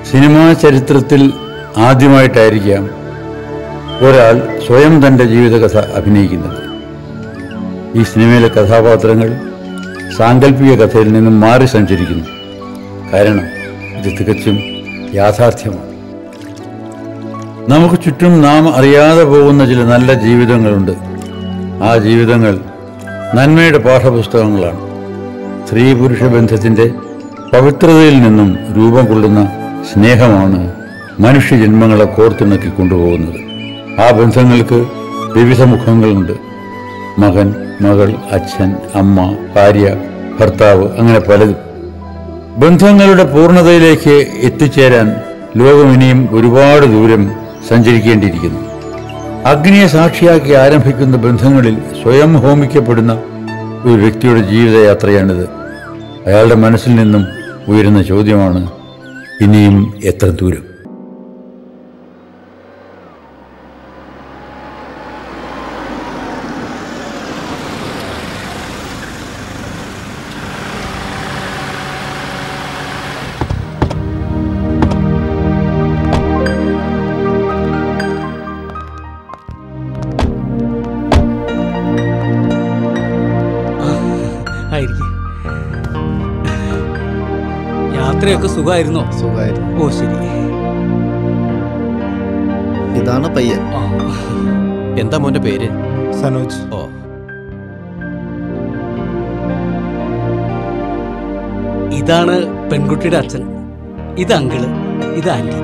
Cinema ചരിത്രത്തിൽ ആദ്യമായിട്ടായിരിക്കാം ഒരാൾ സ്വയം തൻ്റെ ജീവിതകഥ അഭിനയിക്കുന്നത് ഈ സിനിമയിലെ കഥാപാത്രങ്ങൾ സാങ്കല്പിക കഥയിൽ നിന്നും മാറി സഞ്ചരിക്കുന്നു കാരണം ഇത് തികച്ചും യാഥാർത്ഥ്യമാണ് നമുക്ക് ചുറ്റും നാം അറിയാതെ പോകുന്ന ചില നല്ല ജീവിതങ്ങളുണ്ട് ആ ജീവിതങ്ങൾ നന്മയുടെ പാഠപുസ്തകങ്ങളാണ് സ്ത്രീ പുരുഷ ബന്ധത്തിൻ്റെ പവിത്രതയിൽ നിന്നും രൂപം കൊള്ളുന്ന സ്നേഹമാണ് മനുഷ്യജന്മങ്ങളെ കോർത്തിണക്കി കൊണ്ടുപോകുന്നത് ആ ബന്ധങ്ങൾക്ക് വിവിധ മുഖങ്ങളുണ്ട് മകൻ മകൾ അച്ഛൻ അമ്മ ഭാര്യ ഭർത്താവ് അങ്ങനെ പലതും ബന്ധങ്ങളുടെ പൂർണ്ണതയിലേക്ക് എത്തിച്ചേരാൻ ലോകം ഇനിയും ഒരുപാട് ദൂരം സഞ്ചരിക്കേണ്ടിയിരിക്കുന്നു അഗ്നിയെ സാക്ഷിയാക്കി ആരംഭിക്കുന്ന ബന്ധങ്ങളിൽ സ്വയം ഹോമിക്കപ്പെടുന്ന ഒരു വ്യക്തിയുടെ ജീവിതയാത്രയാണിത് അയാളുടെ മനസ്സിൽ നിന്നും ഉയരുന്ന ചോദ്യമാണ് ഇനിയും എത്ര ദൂരം ആയിരിക്കും യാത്രയൊക്കെ സുഖമായിരുന്നോ സുഖമായിരുന്നു ഓ ശരി ഇതാണ് പയ്യൻ ആ, എന്താ മോന്റെ പേര് സനോജ് ഓ ഇതാണ് പെൺകുട്ടിയുടെ അച്ഛൻ ഇത് അങ്കിള് ഇത് ആന്റി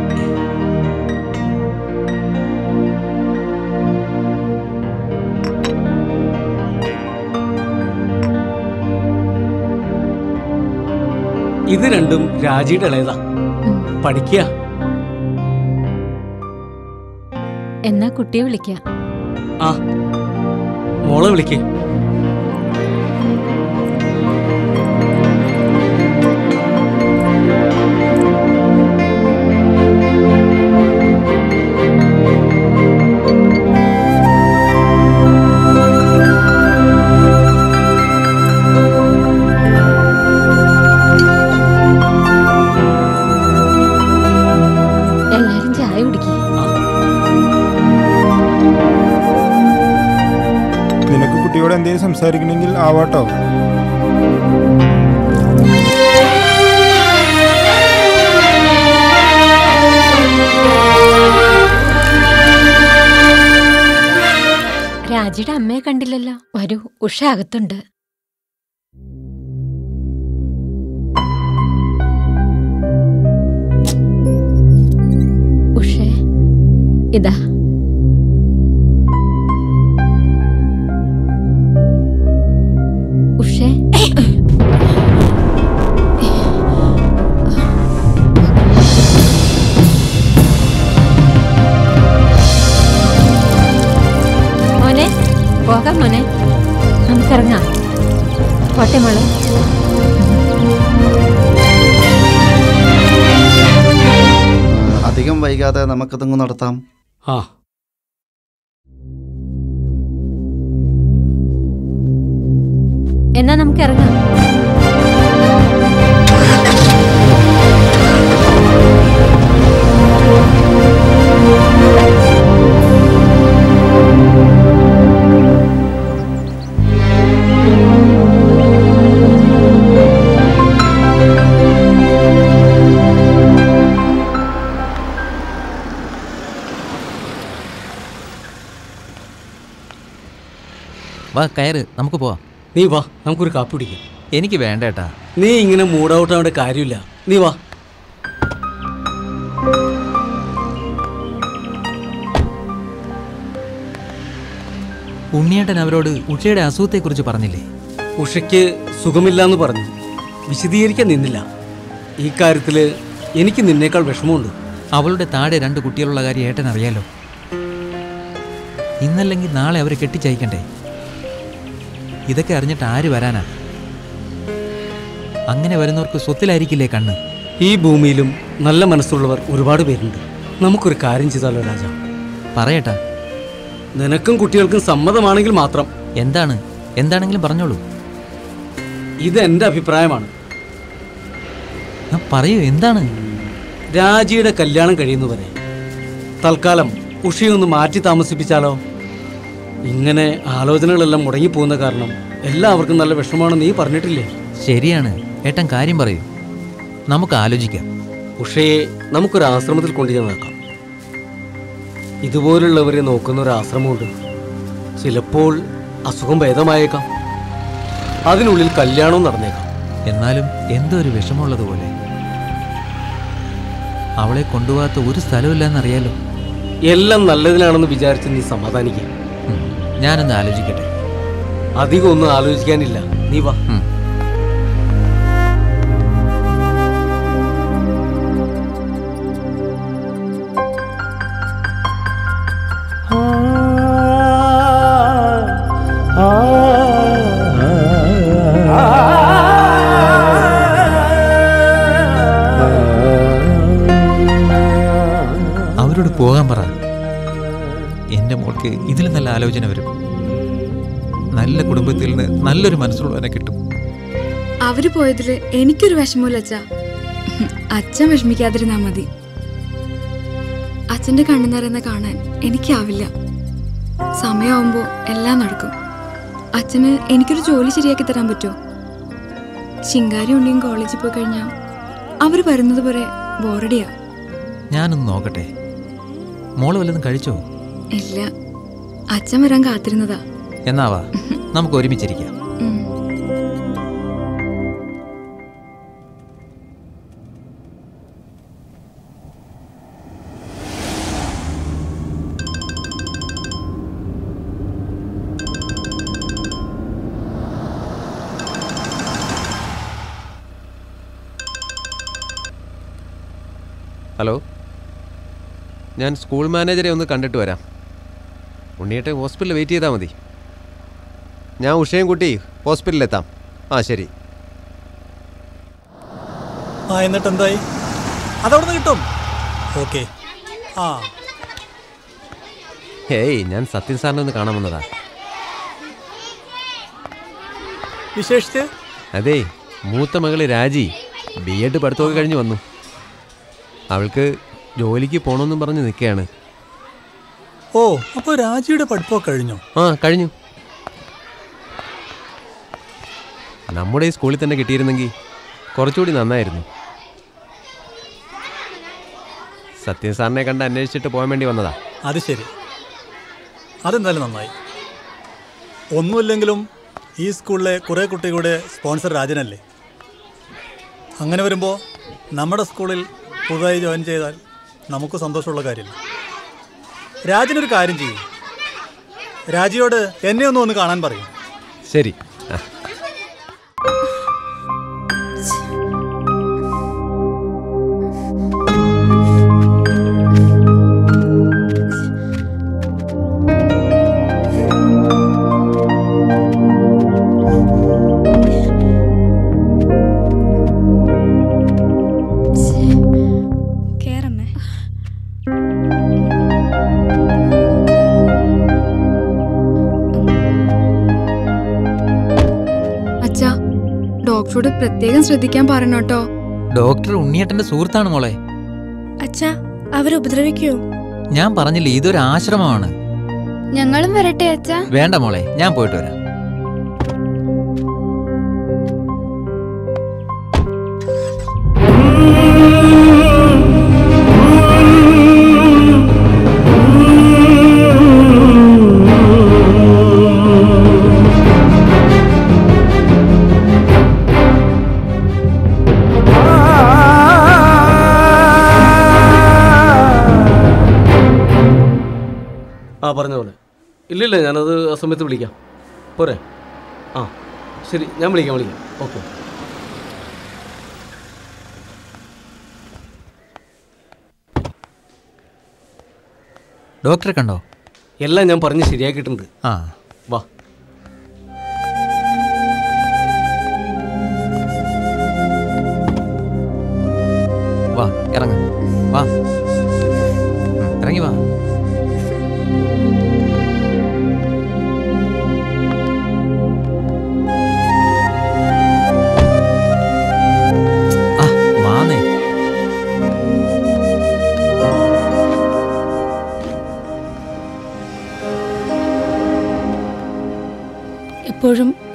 ഇത് രണ്ടും രാജിയുടെ ഇളയതാ പഠിക്കുക എന്നാ കുട്ടിയെ വിളിക്കാം ആ മോളെ വിളിക്കേ എല്ലാരും ചായ കുടിക്കേ നിനക്ക് കുട്ടിയോട് എന്തെങ്കിലും സംസാരിക്കണമെങ്കിൽ ആവാട്ടോ രാജിയുടെ അമ്മയെ കണ്ടില്ലല്ലോ വരൂ ഉഷ അകത്തുണ്ട് ഉഷേ ഇതാ ഉഷേ മോനെ പോകാം മോനെ നമുക്കിറങ്ങാം പോട്ടെ മോളെ ആ, അധികം വൈകാതെ നമുക്കതങ്ങ് നടത്താം ആ എന്നാ നമുക്ക് ഇറങ്ങാം വാ കയറ് നമുക്ക് പോവാം നീ വാ നമുക്കൊരു കാപ്പി കുടിക്കാം എനിക്ക് വേണ്ട ഏട്ടാ നീ ഇങ്ങനെ മൂഡ് ഔട്ട് ആവേണ്ട കാര്യമില്ല നീ വാ ഉണ്ണിയേട്ടൻ അവരോട് ഉഷയുടെ അസുഖത്തെക്കുറിച്ച് പറഞ്ഞില്ലേ ഉഷയ്ക്ക് സുഖമില്ലാന്ന് പറഞ്ഞു വിശദീകരിക്കാൻ നിന്നില്ല ഈ കാര്യത്തിൽ എനിക്ക് നിന്നേക്കാൾ വിഷമമുണ്ട് അവളുടെ താഴെ രണ്ട് കുട്ടികളുള്ള കാര്യം ഏട്ടൻ അറിയാലോ ഇന്നല്ലെങ്കിൽ നാളെ അവരെ കെട്ടിച്ചയക്കണ്ടേ ഇതൊക്കെ അറിഞ്ഞിട്ട് ആര് വരാനാ അങ്ങനെ വരുന്നവർക്ക് സ്വത്തിലായിരിക്കില്ലേ കണ്ണ് ഈ ഭൂമിയിലും നല്ല മനസ്സുള്ളവർ ഒരുപാട് പേരുണ്ട് നമുക്കൊരു കാര്യം ചെയ്താലോ രാജ പറയട്ടാ നിനക്കും കുട്ടികൾക്കും സമ്മതമാണെങ്കിൽ മാത്രം എന്താണ് എന്താണെങ്കിലും പറഞ്ഞോളൂ ഇത് എൻ്റെ അഭിപ്രായമാണ് ആ, പറയൂ എന്താണ് രാജിയുടെ കല്യാണം കഴിയുന്നവരെ തൽക്കാലം ഉഷയൊന്ന് മാറ്റി താമസിപ്പിച്ചാലോ ഇങ്ങനെ ആലോചനകളെല്ലാം മുടങ്ങിപ്പോകുന്ന കാരണം എല്ലാവർക്കും നല്ല വിഷമമാണ് നീ പറഞ്ഞിട്ടില്ലേ ശരിയാണ് ഏട്ടൻ കാര്യം പറയൂ നമുക്ക് ആലോചിക്കാം ഉഷയെ നമുക്കൊരു ആശ്രമത്തിൽ കൊണ്ടുചെന്നാക്കാം ഇതുപോലുള്ളവരെ നോക്കുന്ന ഒരു ആശ്രമമുണ്ട് ചിലപ്പോൾ അസുഖം ഭേദമായേക്കാം അതിനുള്ളിൽ കല്യാണവും നടന്നേക്കാം എന്നാലും എന്തോ ഒരു വിഷമമുള്ളതുപോലെ അവളെ കൊണ്ടുപോകാത്ത ഒരു സ്ഥലമില്ലെന്നറിയാലോ എല്ലാം നല്ലതിനാണെന്ന് വിചാരിച്ച് നീ സമാധാനിക്കുക ഉം, ഞാനൊന്ന് ആലോചിക്കട്ടെ അധികം ഒന്നും ആലോചിക്കാനില്ല നീ വാ ഉം. അവരോട് പോകാൻ പറ എന്റെ മോൾക്ക് ഇതിൽ നല്ല ആലോചന വരും നല്ല കുടുംബത്തിൽ നിന്ന് നല്ലൊരു മനസ്സുള്ളവനെ കിട്ടും അവര് പോയതില് എനിക്കൊരു വിഷമമില്ല അച്ഛ അച്ഛൻ വിഷമിക്കാതിരുന്നാ മതി അച്ഛന്റെ കണ്ണു നിറയുന്ന കാണാൻ എനിക്കാവില്ല സമയമാവുമ്പോ എല്ലാം നടക്കും അച്ഛന് എനിക്കൊരു ജോലി ശരിയാക്കി തരാൻ പറ്റുമോ ശിങ്കാരി ഉണ്ടെങ്കിൽ കോളേജിൽ പോയി കഴിഞ്ഞാൽ അവര് വരുന്നത് പോലെ ബോറടിയാ ഞാനൊന്ന് നോക്കട്ടെ മോള് വല്ലതും കഴിച്ചോ ഇല്ല അച്ഛൻ വരാൻ കാത്തിരുന്നതാ എന്നാവാ നമുക്ക് ഒരുമിച്ചിരിക്കാം ഉം. ഹലോ ഞാൻ സ്കൂൾ മാനേജറെ ഒന്ന് കണ്ടിട്ട് വരാം ഉണ്ണിയേട്ടെ ഹോസ്പിറ്റലിൽ വെയിറ്റ് ചെയ്താൽ മതി ഞാൻ ഉഷയും കുട്ടി ഹോസ്പിറ്റലിലെത്താം ആ ശരി ആ എന്നിട്ട് എന്തായി അതവിടുന്ന് കിട്ടും ഓക്കെ ആ ഹേയ് ഞാൻ സത്യൻ സാറിനെ ഒന്ന് കാണാൻ വന്നതാ വിശേഷിച്ച് അതെ മൂത്ത മകള് രാജി ബി എഡ് പഠിത്തമൊക്കെ കഴിഞ്ഞ് വന്നു അവൾക്ക് ജോലിക്ക് പോകണമെന്നും പറഞ്ഞ് നിൽക്കുകയാണ് ഓ അപ്പോൾ രാജിയുടെ പഠിപ്പമൊക്കെ കഴിഞ്ഞോ ആ കഴിഞ്ഞു നമ്മുടെ ഈ സ്കൂളിൽ തന്നെ കിട്ടിയിരുന്നെങ്കിൽ കുറച്ചുകൂടി നന്നായിരുന്നു സത്യൻ സാറിനെ കണ്ട് അന്വേഷിച്ചിട്ട് പോകാൻ വേണ്ടി വന്നതാ അത് ശരി അതെന്തായാലും നന്നായി ഒന്നുമില്ലെങ്കിലും ഈ സ്കൂളിലെ കുറേ കുട്ടികളുടെ സ്പോൺസർ രാജനല്ലേ അങ്ങനെ വരുമ്പോൾ നമ്മുടെ സ്കൂളിൽ പുതുതായി ജോയിൻ ചെയ്താൽ നമുക്ക് സന്തോഷമുള്ള കാര്യമില്ല രാജനൊരു കാര്യം ചെയ്യും രാജിയോട് എന്നെ ഒന്ന് ഒന്ന് കാണാൻ പറയും ശരി ആ കേറമ്മേ അച്ഛാ ഡോക്ടറോട് പ്രത്യേകം ശ്രദ്ധിക്കാൻ പറയണം കേട്ടോ ഡോക്ടർ ഉണ്ണിയേട്ടന്റെ സുഹൃത്താണ് മോളെ അച്ഛാ അവരുപദ്രവിക്കോ ഞാൻ പറഞ്ഞില്ലേ ഇതൊരു ആശ്രമമാണ് ഞങ്ങളും വരട്ടെ അച്ഛാ വേണ്ട മോളെ ഞാൻ പോയിട്ട് വരാം ആ പറഞ്ഞ പോലെ ഇല്ലില്ല ഞാനത് ആ സമയത്ത് വിളിക്കാം പോരെ ആ ശരി ഞാൻ വിളിക്കാം വിളിക്കാം ഓക്കെ ഡോക്ടറെ കണ്ടോ എല്ലാം ഞാൻ പറഞ്ഞ് ശരിയാക്കിയിട്ടുണ്ട് ആ വാ വാ ഇറങ്ങ വാ ഉം, ഇറങ്ങി വാ ആ വാന്നേ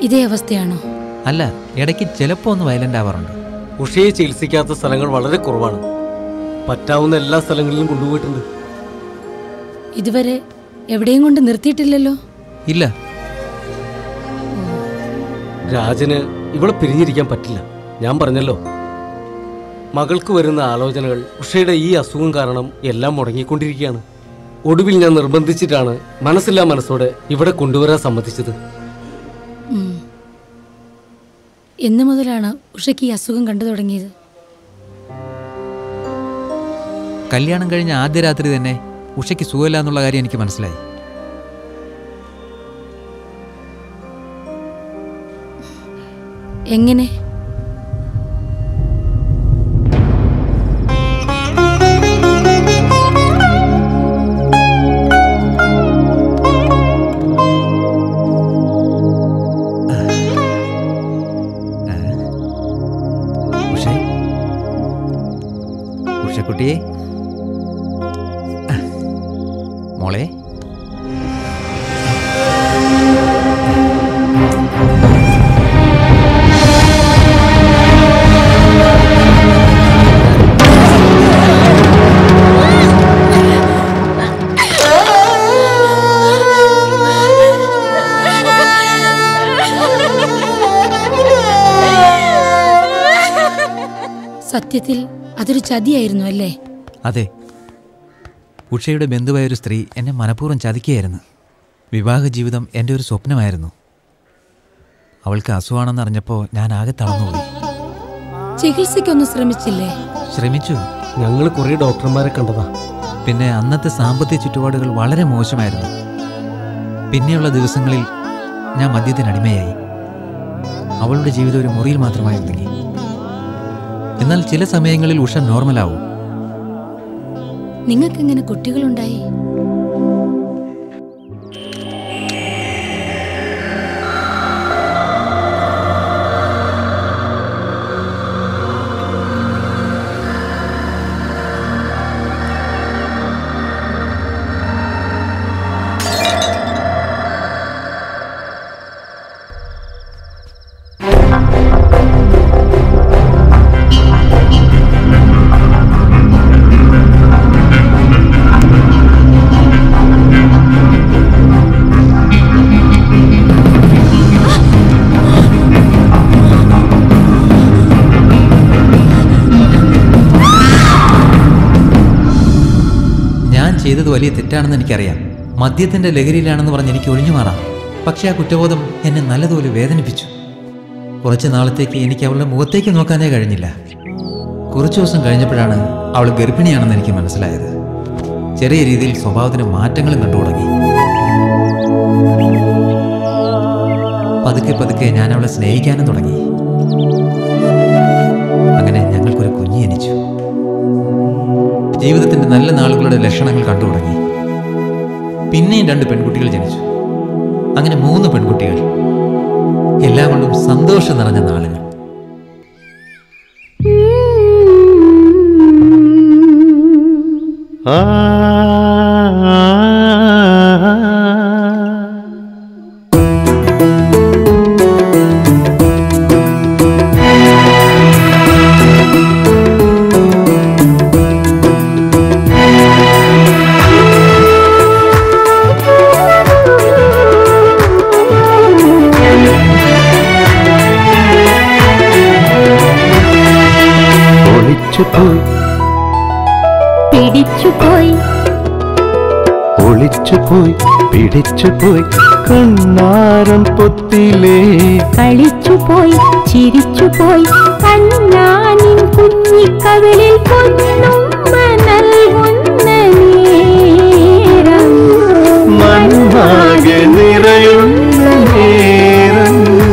ഇതേ അവസ്ഥയാണോ അല്ല ഇടയ്ക്ക് ചിലപ്പോൾ ഒന്ന് വയലന്റ് ആവാറുണ്ട് ഉഷയെ ചികിത്സിക്കാത്ത സ്ഥലങ്ങൾ വളരെ കുറവാണ് പറ്റാവുന്ന എല്ലാ സ്ഥലങ്ങളിലും കൊണ്ടുപോയിട്ടുണ്ട് ഇതുവരെ എവിടെയും കൊണ്ട് നിർത്തിയിട്ടില്ലല്ലോ ഇല്ല രാജന് ഇവളെ പിരിഞ്ഞിരിക്കാൻ പറ്റില്ല ഞാൻ പറഞ്ഞല്ലോ മകൾക്ക് വരുന്ന ആലോചനകൾ ഉഷയുടെ ഈ അസുഖം കാരണം എല്ലാം മുടങ്ങിക്കൊണ്ടിരിക്കുകയാണ് ഒടുവിൽ ഞാൻ നിർബന്ധിച്ചിട്ടാണ് മനസ്സില്ലാ മനസ്സോടെ ഇവിടെ കൊണ്ടുവരാൻ സമ്മതിച്ചത് ഉം. എന്ന് മുതലാണ് ഉഷയ്ക്ക് ഈ അസുഖം കണ്ടു തുടങ്ങിയത് കല്യാണം കഴിഞ്ഞ ആദ്യ രാത്രി തന്നെ ഉഷയ്ക്ക് സുഖമില്ല എന്നുള്ള കാര്യം എനിക്ക് മനസ്സിലായി എങ്ങനെ ഉഷ ഉഷക്കുട്ടിയെ മോളെ സത്യത്തിൽ അതൊരു ചതിയായിരുന്നു അല്ലേ അതെ ഉഷയുടെ ബന്ധുവായ ഒരു സ്ത്രീ എന്നെ മനഃപൂർവ്വം ചതിക്കുകയായിരുന്നു വിവാഹ ജീവിതം എൻ്റെ ഒരു സ്വപ്നമായിരുന്നു അവൾക്ക് അസുഖമാണെന്ന് അറിഞ്ഞപ്പോൾ ഞാൻ ആകെ തളർന്നുപോയി ചികിത്സയ്ക്കൊന്നും ശ്രമിച്ചില്ലേ ശ്രമിച്ചു ഞങ്ങൾ കുറേ ഡോക്ടർമാരെ കണ്ടതാ പിന്നെ അന്നത്തെ സാമ്പത്തിക ചുറ്റുപാടുകൾ വളരെ മോശമായിരുന്നു പിന്നെയുള്ള ദിവസങ്ങളിൽ ഞാൻ മദ്യത്തിന് അടിമയായി അവളുടെ ജീവിതം ഒരു മുറിയിൽ മാത്രമായി ഒതുങ്ങി എന്നാൽ ചില സമയങ്ങളിൽ ഉഷ നോർമലാവും നിങ്ങൾക്കെങ്ങനെ കുട്ടികളുണ്ടായി ഞാൻ ചെയ്തത് വലിയ തെറ്റാണെന്ന് എനിക്കറിയാം മദ്യത്തിന്റെ ലഹരിയിലാണെന്ന് പറഞ്ഞ് എനിക്ക് ഒഴിഞ്ഞു മാറാം പക്ഷേ ആ കുറ്റബോധം എന്നെ നല്ലതുപോലെ വേദനിപ്പിച്ചു കുറച്ച് നാളത്തേക്ക് എനിക്ക് അവളുടെ മുഖത്തേക്ക് നോക്കാനേ കഴിഞ്ഞില്ല കുറച്ചു ദിവസം കഴിഞ്ഞപ്പോഴാണ് അവൾ ഗർഭിണിയാണെന്ന് എനിക്ക് മനസ്സിലായത് ചെറിയ രീതിയിൽ സ്വഭാവത്തിന് മാറ്റങ്ങളും കണ്ടു തുടങ്ങി പതുക്കെ പതുക്കെ ഞാൻ അവളെ സ്നേഹിക്കാനും തുടങ്ങി അങ്ങനെ ഞങ്ങൾക്കൊരു കുഞ്ഞ് ജനിച്ചു ജീവിതത്തിന്റെ നല്ല നാളുകളുടെ ലക്ഷണങ്ങൾ കണ്ടു തുടങ്ങി പിന്നെയും രണ്ട് പെൺകുട്ടികൾ ജനിച്ചു അങ്ങനെ മൂന്ന് പെൺകുട്ടികൾ എല്ലാം കൊണ്ടും സന്തോഷം നിറഞ്ഞ നാളുകൾ ഒളിച്ചുപോയി പിടിച്ചുപോയി ഒളിച്ചുപോയി പിടിച്ചുപോയി കണ്ണാരം പൊത്തിലേ കളിച്ചുപോയി ചിരിച്ചുപോയി കണ്ണാനിൻ കുഞ്ഞിക്കവിളിൽ പൊന്നുമ്മ നൽകുന്ന നേരം മണ്ണാകെ നിറയുന്ന നേരം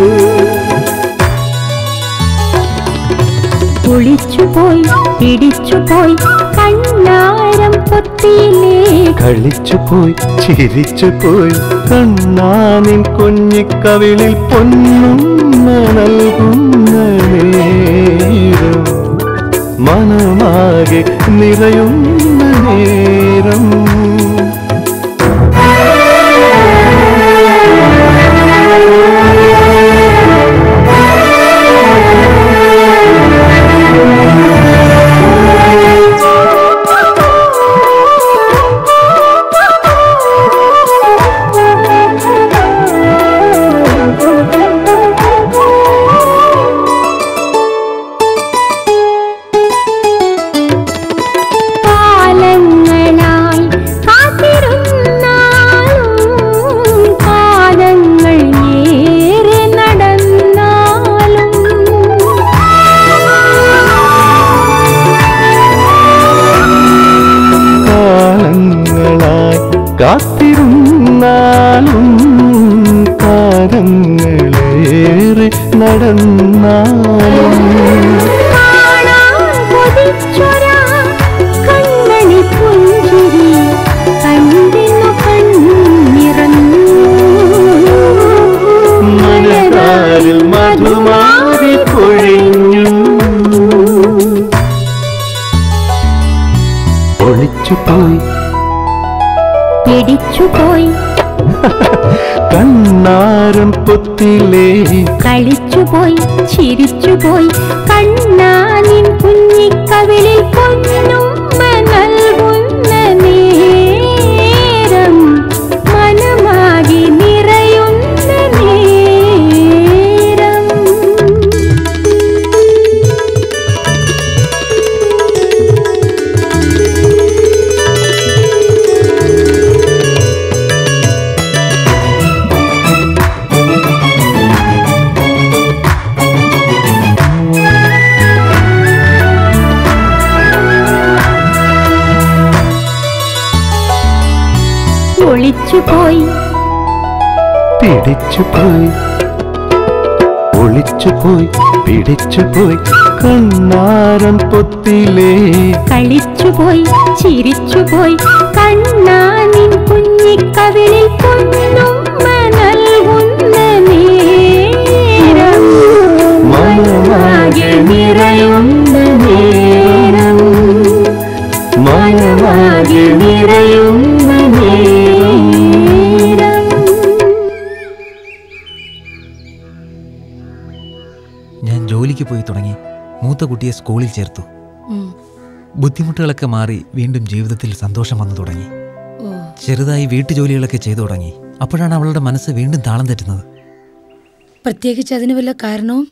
ഒളിച്ചുപോയി പിടിച്ചുപോയി കണ്ണാരം പൊത്തിയിലേ കളിച്ചുപോയി ചിരിച്ചുപോയി കണ്ണാനിൻ കുഞ്ഞിക്കവിളിൽ പൊന്നുമ്മ നൽകുന്ന നേരം മനമാകെ നിറയുന്ന നേരം കളിച്ചുപോയി കണ്ണാരം പൊത്തിലേ കളിച്ചുപോയി ചിരിച്ചുപോയി കണ്ണാനിൻ കുഞ്ഞിക്കവിളിൽ പൊന്നുമ്മ നൽകുന്ന നേരം മനമാകി നിറയുന്ന നേരം ഒളിച്ചുപോയി പിടിച്ചുപോയി ഒളിച്ചുപോയി പിടിച്ചുപോയി കണ്ണാരം പൊത്തിലേ കളിച്ചുപോയി ചിരിച്ചുപോയി കണ്ണാനിൻ കുഞ്ഞിക്കവിളിൽ പൊന്നുമ്മ നൽകുന്ന നേരം മനമാകെ നിറയുന്ന നേരം മനമാകെ നിറയുന്ന നേരം ഞാൻ ജോലിക്ക് പോയി തുടങ്ങി മൂത്ത കുട്ടിയെ സ്കൂളിൽ ചേർത്തു ഉം. ബുദ്ധിമുട്ടുകളൊക്കെ മാറി വീണ്ടും ജീവിതത്തിൽ സന്തോഷം വന്നു തുടങ്ങി ഓ ചെറുതായി വീട്ടുജോലികളൊക്കെ ചെയ്തു തുടങ്ങി അപ്പോഴാണ് അവളുടെ മനസ്സ് വീണ്ടും താളം തെറ്റുന്നത് പ്രത്യേകിച്ച് അതിന് വല്ല കാരണവും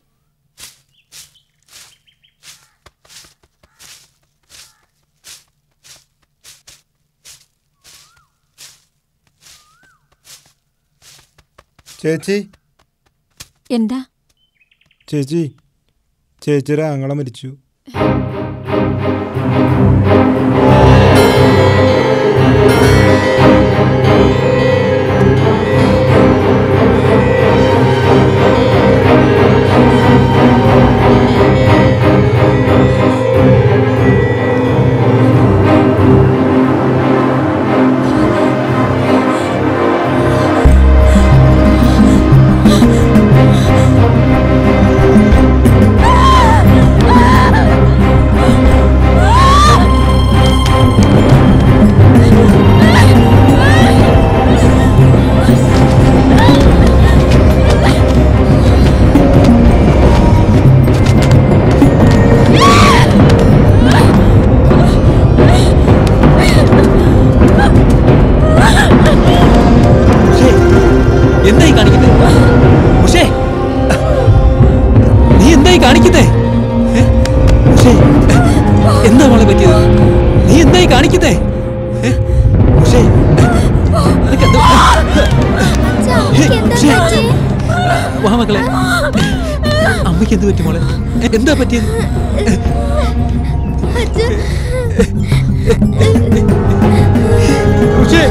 ചേച്ചി എന്താ ചേച്ചി ചേച്ചിയുടെ ആങ്ങളെ മരിച്ചു എന്തായി കാണിക്കുന്നേ ഉഷേ നീ എന്തായി കാണിക്കുന്നേ ഏ? ഉഷേ എന്താ മോളെ പറ്റിയത് നീ എന്തായി കാണിക്കുന്നേ ഏ? ഉഷേ നിനക്കെന്താ? ഏ, ഉഷേ. വാ മക്കളെ അമ്മയ്ക്ക് എന്ത് പറ്റി മോളെ എന്താ പറ്റിയത് ഉഷേ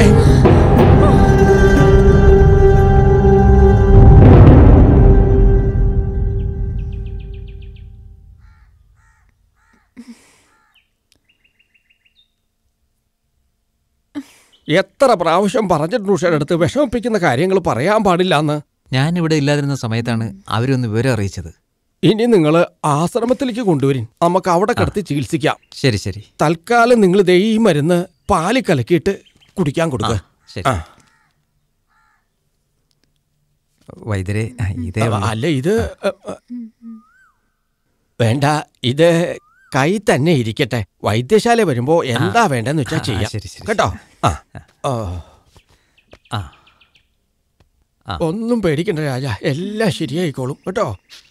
എത്ര പ്രാവശ്യം പറഞ്ഞിട്ടുണ്ട് ഉഷയുടെ അടുത്ത് വിഷമിപ്പിക്കുന്ന കാര്യങ്ങൾ പറയാൻ പാടില്ല എന്ന് ഞാൻ ഇവിടെ ഇല്ലാതിരുന്ന സമയത്താണ് അവരൊന്ന് വിവരം അറിയിച്ചത് ഇനി നിങ്ങൾ ആശ്രമത്തിലേക്ക് കൊണ്ടുവരും നമുക്ക് അവിടെ കിടത്തി ചികിത്സിക്കാം ശരി ശരി തൽക്കാലം നിങ്ങൾ ദേ ഈ മരുന്ന് പാല് കലക്കിയിട്ട് കുടിക്കാൻ കൊടുക്കുക ശരി. ആ. വൈദ്യരെ ആ, ഇതേ ഉള്ളൂ. അല്ല ഇത് അ, അ, വേണ്ട ഇത് കൈ തന്നെ ഇരിക്കട്ടെ വൈദ്യശാല വരുമ്പോ എന്താ വേണ്ടെന്ന് വെച്ചാൽ ആ, ചെയ്യാം ശരി, ശരി, കേട്ടോ ആ ആ. ആ. ആ. ഒന്നും പേടിക്കണ്ട രാജ എല്ലാം ശരിയായിക്കോളും കേട്ടോ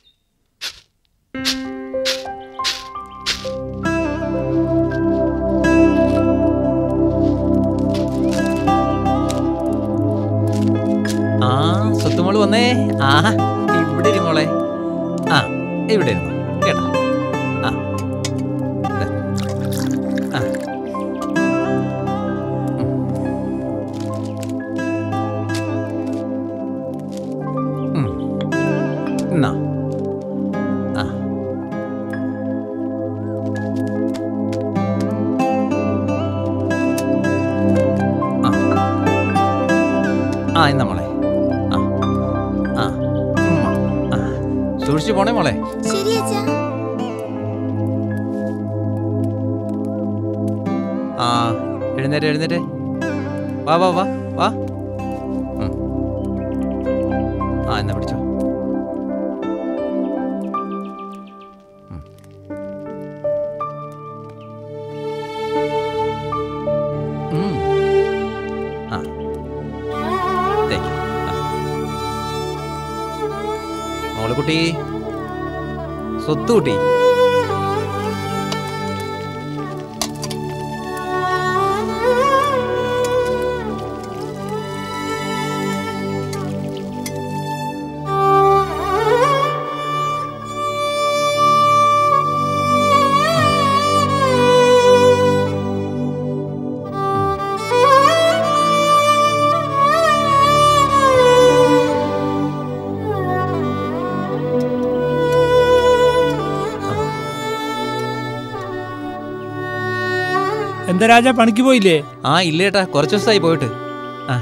ആ സ്വത്തുമോള് വന്നേ ആ ഇവിടെ ഇരി മോളെ ആ ഇവിടെ ഇരുന്നു കേട്ടോ ആ ദേ. ആ ഉം. എന്നാ ആ ആ ആ എന്നാ മോളെ ആ ആ ഉമ്മ. ആ സൂക്ഷിച്ചു പോണേ മോളെ ശരി അച്ഛാ ആ എഴുന്നേറ്റ് എഴുന്നേറ്റ് വാ വാ വാ വാ ഉം. ആ എന്നാ പിടിച്ചോ ഉം. ഉം. ആ തേക്ക്. ആ. മോള് കുട്ടി സ്വത്ത് കുട്ടി എന്താ രാജ പണിക്ക് പോയില്ലേ ആ ഇല്ലേട്ടാ കുറച്ച് ദിവസമായി പോയിട്ട് ആ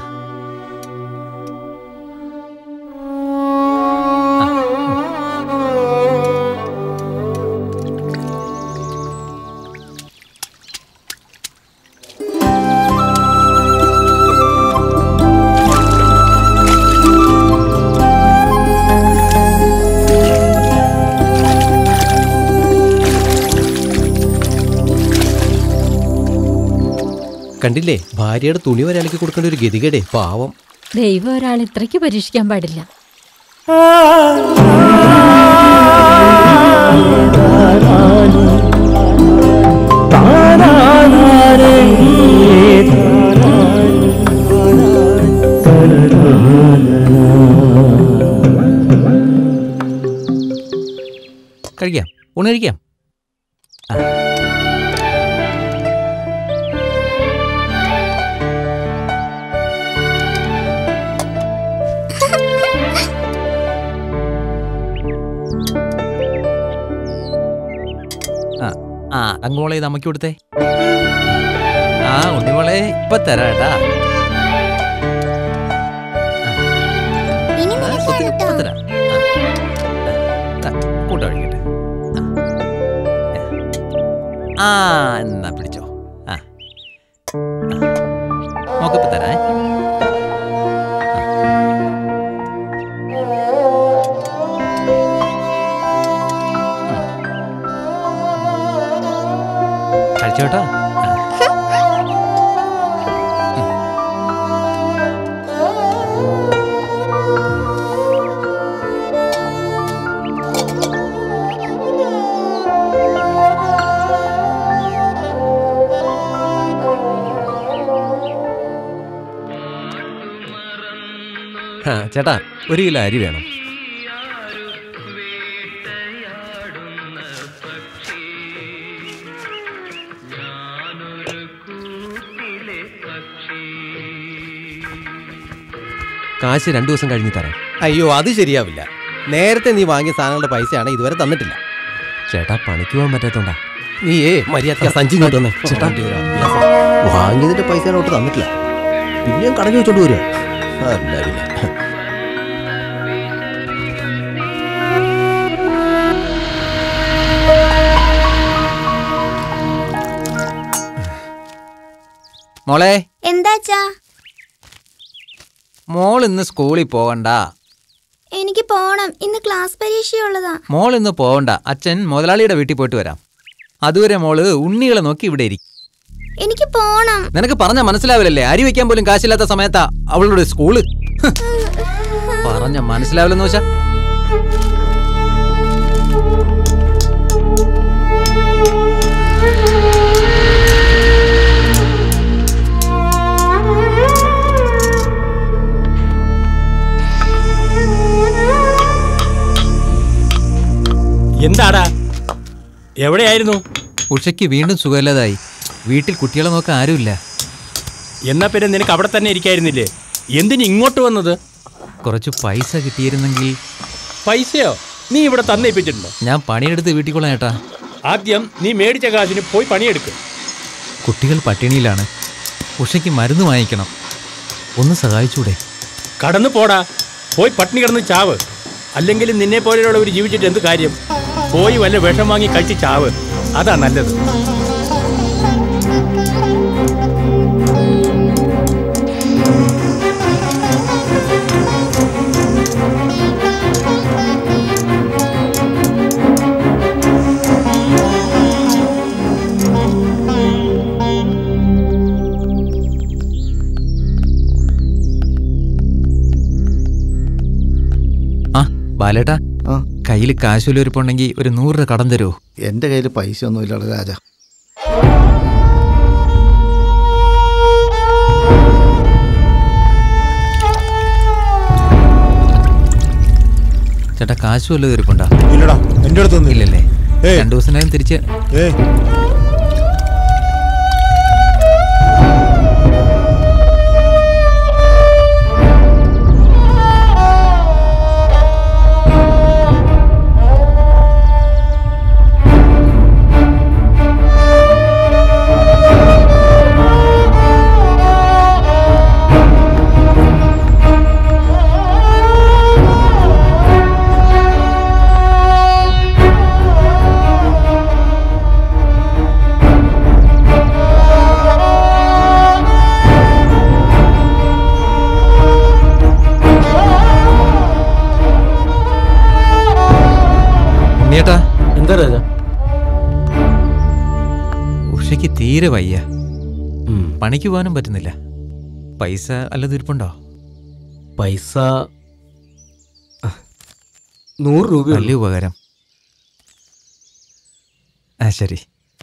കണ്ടില്ലേ ഭാര്യയുടെ തുണി വരെ അലക്കി കൊടുക്കേണ്ട ഒരു ഗതികേടേ പാവം ദൈവം ഒരാൾ ഇത്രയ്ക്ക് പരീക്ഷിക്കാൻ പാടില്ല കഴിക്കാം ഊണ് കഴിക്കാം ആ ആ അങ്ങോളെ ഇത് അമ്മയ്ക്ക് കൊടുത്തേ ആ ഉണ്ണിമോളെ ഇപ്പൊ തരാട്ടാ ആ, സ്വത്തിന് ഇപ്പൊ തരാം ആ, ദാ, കൂട്ട കഴിക്കട്ടെ ആ എന്നാ പിടിച്ചോ ആ നോക്കിപ്പോ തരാ കഴിച്ചോട്ടോ ആ ചേട്ടാ ഒരു കിലോ അരി വേണം കാശ് രണ്ടു ദിവസം കഴിഞ്ഞ് തരാം അയ്യോ അത് ശരിയാവില്ല നേരത്തെ നീ വാങ്ങിയ സാധനങ്ങളുടെ പൈസയാണ് ഇതുവരെ തന്നിട്ടില്ല ചേട്ടാ പണിക്ക് പോകാൻ പറ്റാത്തോണ്ടാ നീയേ മര്യാദ സഞ്ചി ഇങ്ങോട്ട് വന്നേ ചേട്ടാ വാങ്ങിയതിന്റെ പൈസ അങ്ങോട്ട് തന്നിട്ടില്ല പിന്നെയും കടഞ്ഞു വെച്ചോണ്ട് വരിക അല്ല പിന്നെ മോളെ എന്താച്ചാ മോൾ ഇന്ന് സ്കൂളിൽ പോകണ്ട എനിക്ക് പോണം ഇന്ന് ക്ലാസ് പരീക്ഷയുള്ളതാ മോൾ ഇന്ന് പോകണ്ട അച്ഛൻ മുതലാളിയുടെ വീട്ടിൽ പോയിട്ട് വരാം അതുവരെ മോള് ഉണ്ണികളെ നോക്കി ഇവിടെ ഇരിക്കും എനിക്ക് പോണം നിനക്ക് പറഞ്ഞ മനസ്സിലാവില്ലല്ലേ അരി വെക്കാൻ പോലും കാശില്ലാത്ത സമയത്താ അവളുടെ സ്കൂള് ഹ്. പറഞ്ഞ മനസ്സിലാവില്ലെന്ന് വെച്ചാ എന്താടാ എവിടെയായിരുന്നു ഉഷയ്ക്ക് വീണ്ടും സുഖമില്ലാതായി വീട്ടിൽ കുട്ടികളെ നോക്കാൻ ആരുമില്ല എന്നാ പിന്നെ നിനക്ക് അവിടെ തന്നെ ഇരിക്കായിരുന്നില്ലേ എന്തിന് ഇങ്ങോട്ട് വന്നത് കുറച്ച് പൈസ കിട്ടിയിരുന്നെങ്കിൽ പൈസയോ നീ ഇവിടെ തന്നേപ്പിച്ചിട്ടുണ്ടോ ഞാൻ പണിയെടുത്ത് വീട്ടിൽ കൊള്ളാം ഏട്ടാ ആദ്യം നീ മേടിച്ച കാശിന് പോയി പണിയെടുക്കും കുട്ടികൾ പട്ടിണിയിലാണ് ഉഷയ്ക്ക് മരുന്ന് വാങ്ങിക്കണം ഒന്ന് സഹായിച്ചൂടെ കടന്നു പോടാ പോയി പട്ടിണി കിടന്ന് ചാവ് അല്ലെങ്കിൽ നിന്നെ പോലെയുള്ളവർ ജീവിച്ചിട്ട് എന്ത് കാര്യം പോയി വല്ല വിഷം വാങ്ങി കഴിച്ച് ചാവ് അതാ നല്ലത് ബാലേട്ടാ കയ്യിൽ കാശുലൊരുപ്പുണ്ടെങ്കിൽ ഒരു നൂറ് രൂപ കടം തരുമോ എൻ്റെ കയ്യിൽ പൈസ ഒന്നും ഇല്ലടാ രാജ ചേട്ടാ കാശ് വല്ലതും ഇരിപ്പുണ്ടോ ഇല്ലടാ എൻ്റെ അടുത്തൊന്നും ഇല്ലല്ലേ രണ്ടു ദിവസത്തിനകം തിരിച്ച് ഏയ് ഉണ്ണിയേട്ടാ എന്താ രാജ ഉഷയ്ക്ക് തീരെ വയ്യ പണിക്ക് പോകാനും പറ്റുന്നില്ല പൈസ അല്ലത് ഇരിപ്പുണ്ടോ പൈസ നൂറ് രൂപ വലിയ ഉപകാരം ആ ശരി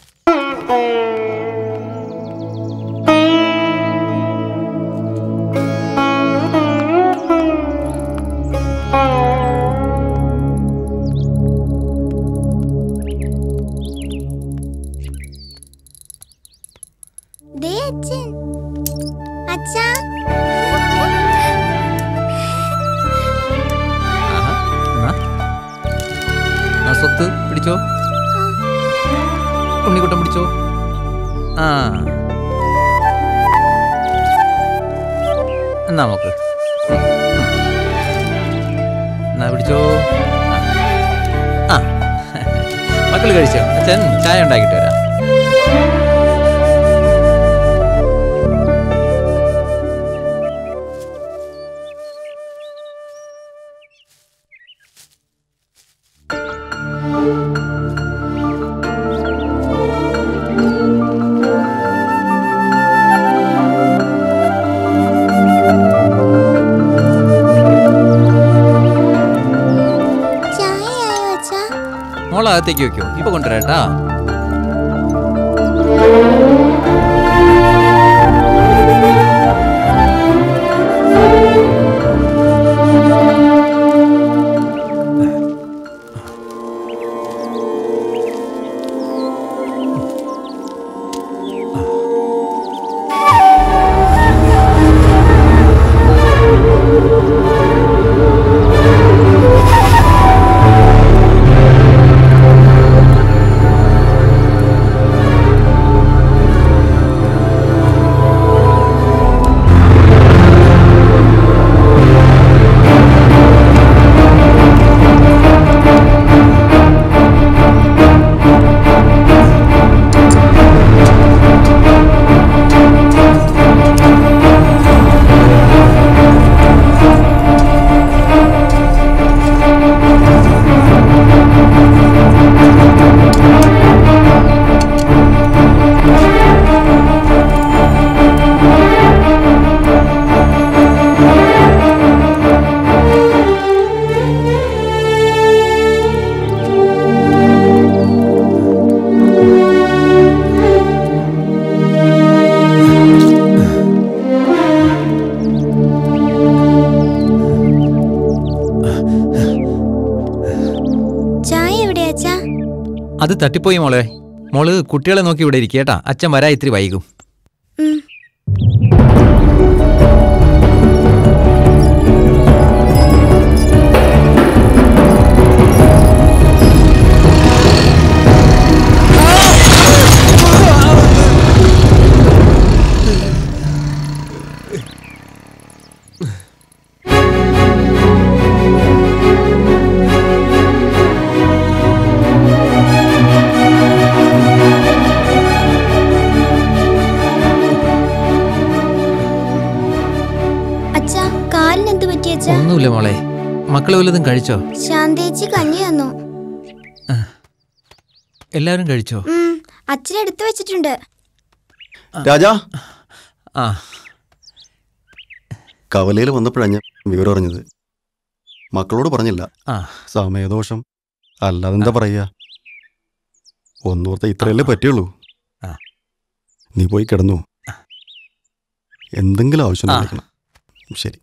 ദേ അച്ഛൻ അച്ഛാ ആഹാ, എന്നാ. ആ സ്വത്ത് പിടിച്ചോ ഉണ്ണിക്കുട്ടം പിടിച്ചോ ആ എന്നാ നോക്ക് എന്നാ പിടിച്ചോ ആ മക്കൾ കഴിച്ചോ അച്ഛൻ ചായ ഉണ്ടാക്കിയിട്ട് വരാം ചായയായോ അച്ഛാ മോളകത്തേക്ക് വെക്കോ ഇപ്പൊ കൊണ്ടുവരാട്ടാ ചായ എവിടെയാ അച്ഛാ അത് തട്ടിപ്പോയി മോളെ മോള് കുട്ടികളെ നോക്കി ഇവിടെ ഇരിക്കേട്ടാ അച്ഛൻ വരാ ഇത്തിരി വൈകും ഉം. അച്ഛാ കാലിന് എന്ത് പറ്റി അച്ഛാ ഒന്നുമില്ല മോളെ മക്കള് വല്ലതും കഴിച്ചോ ശാന്തേച്ചി കഞ്ഞി തന്നു എല്ലാവരും കഴിച്ചോ ഉം, അച്ഛൻ എടുത്തു വെച്ചിട്ടുണ്ട് രാജാ ആ കവലയിൽ വന്നപ്പോഴാണ് ഞാൻ വിവരം അറിഞ്ഞത് മക്കളോട് പറഞ്ഞില്ല ആ. സമയദോഷം അല്ലാതെ എന്താ പറയാ ഒന്നോർത്ത ഇത്രയല്ലേ പറ്റുള്ളൂ ആ. നീ പോയി കിടന്നു എന്തെങ്കിലും ആവശ്യം ആ. വിളിക്കണം ശരി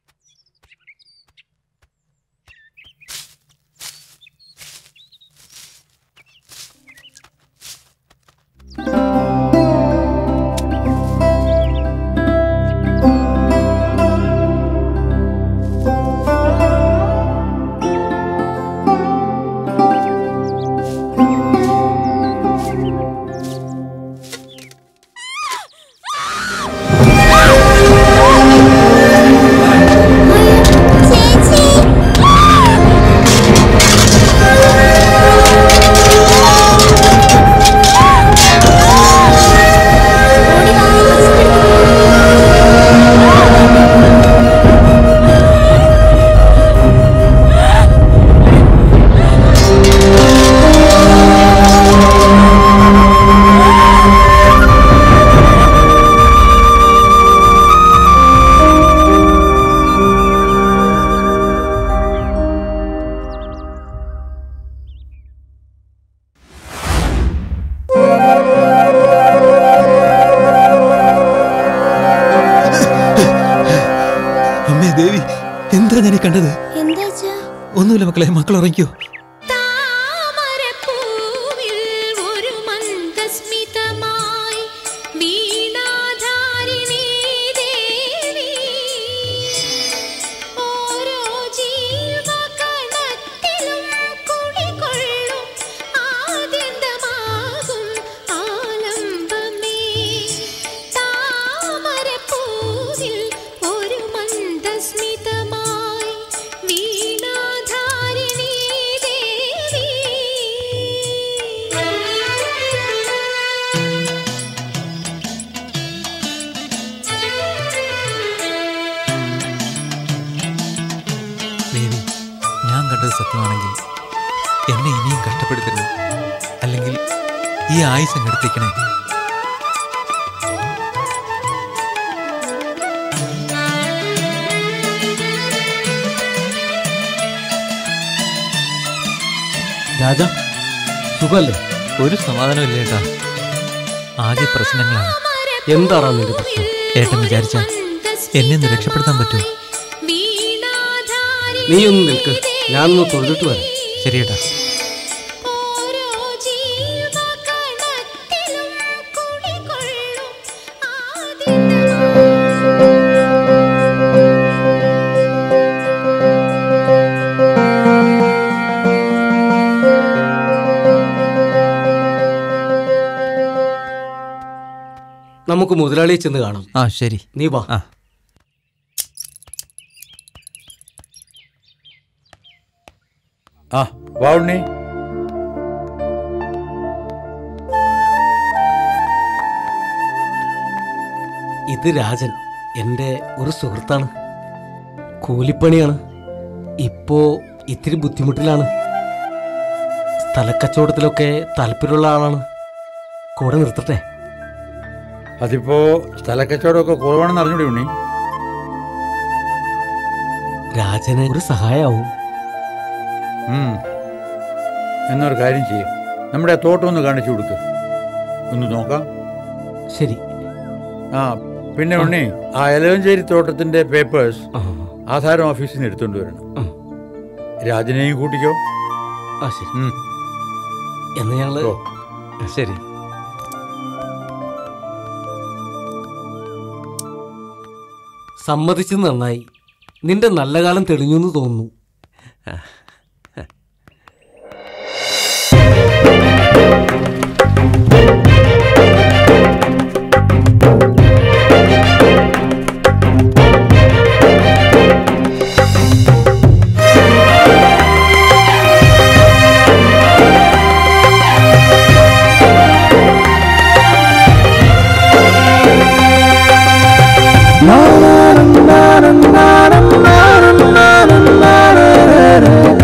അമ്മേ ദേവി എന്താ ഞാൻ ഈ കണ്ടത് എന്താ ഒന്നുമില്ല മക്കളെ മക്കൾ ഉറങ്ങിക്കോ ഒരു മന്ദസ്മിതമായി വീണാധാരിണീ ദേവി ഓരോ ജീവകണത്തിലും കുടികൊള്ളും ആദ്യന്തമാകും ആലംബമേ താമരപ്പൂവിൽ ഒരു മന്ദസ്മിതമായി വീണാധാരിണീ ദേവി ദേവി ഞാൻ കണ്ടത് സത്യമാണെങ്കിൽ എന്നെ ഇനിയും കഷ്ടപ്പെടുത്തരുത് അല്ലെങ്കിൽ ഈ ആയുസ് അങ്ങ് എടുത്തേക്കണേ രാജ സുഖല്ലേ ഒരു സമാധാനമില്ല ഏട്ടാ ആകെ പ്രശ്നങ്ങളാണ് എന്താടാ നിന്റെ പ്രശ്നം ഏട്ടൻ വിചാരിച്ച എന്നെ ഒന്ന് രക്ഷപ്പെടുത്താൻ പറ്റുമോ നീ ഒന്ന് നിൽക്ക് ഞാനൊന്ന് തൊഴുതിട്ട് വരാം ശരി ഏട്ടാ നമുക്ക് മുതലാളിയെ ചെന്ന് കാണാം ആ ശരി നീ വാ ആ ആ വാ ഉണ്ണി ഇത് രാജൻ എൻ്റെ ഒരു സുഹൃത്താണ് കൂലിപ്പണിയാണ് ഇപ്പോ ഇത്തിരി ബുദ്ധിമുട്ടിലാണ് സ്ഥലക്കച്ചവടത്തിലൊക്കെ താല്പര്യമുള്ള ആളാണ് കൂടെ നിർത്തട്ടെ അതിപ്പോ സ്ഥലക്കച്ചവടമൊക്കെ കുറവാണെന്ന് അറിഞ്ഞൂടെ ഉണ്ണി രാജന് ഒരു സഹായമാവും ഉം. എന്നൊരു കാര്യം ചെയ്യും നമ്മുടെ ആ തോട്ടം ഒന്ന് കാണിച്ചു കൊടുക്ക് ഒന്ന് നോക്കാം ശരി ആ പിന്നെ ഉണ്ണി ആ എലവഞ്ചേരി തോട്ടത്തിന്റെ പേപ്പേഴ്സ് ആധാരം ഓഫീസിൽ നിന്ന് എടുത്തുകൊണ്ട് വരണം രാജനെയും കൂട്ടിക്കോ ആ ശരി ഉം. എന്ന് ഞങ്ങള് ഓ. ശരി സമ്മതിച്ചത് നന്നായി നിന്റെ നല്ല കാലം തെളിഞ്ഞു എന്ന് തോന്നുന്നു na na na na na na na na na na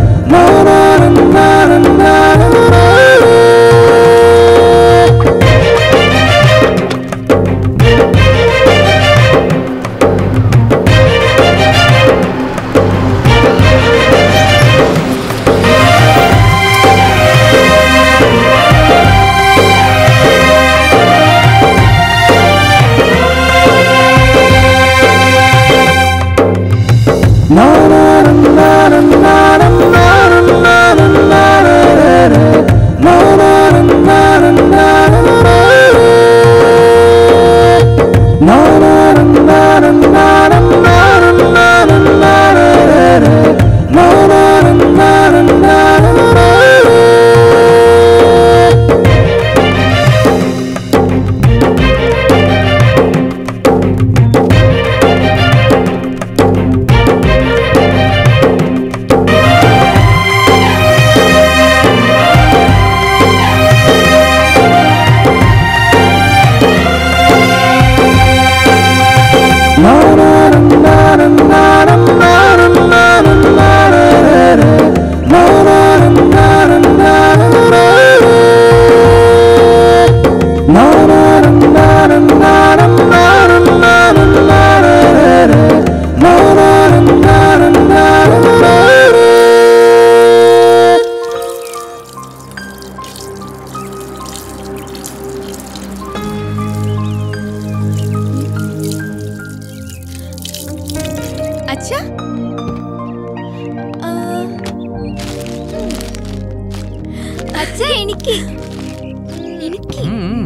അച്ഛ എനിക്ക് എനിക്ക്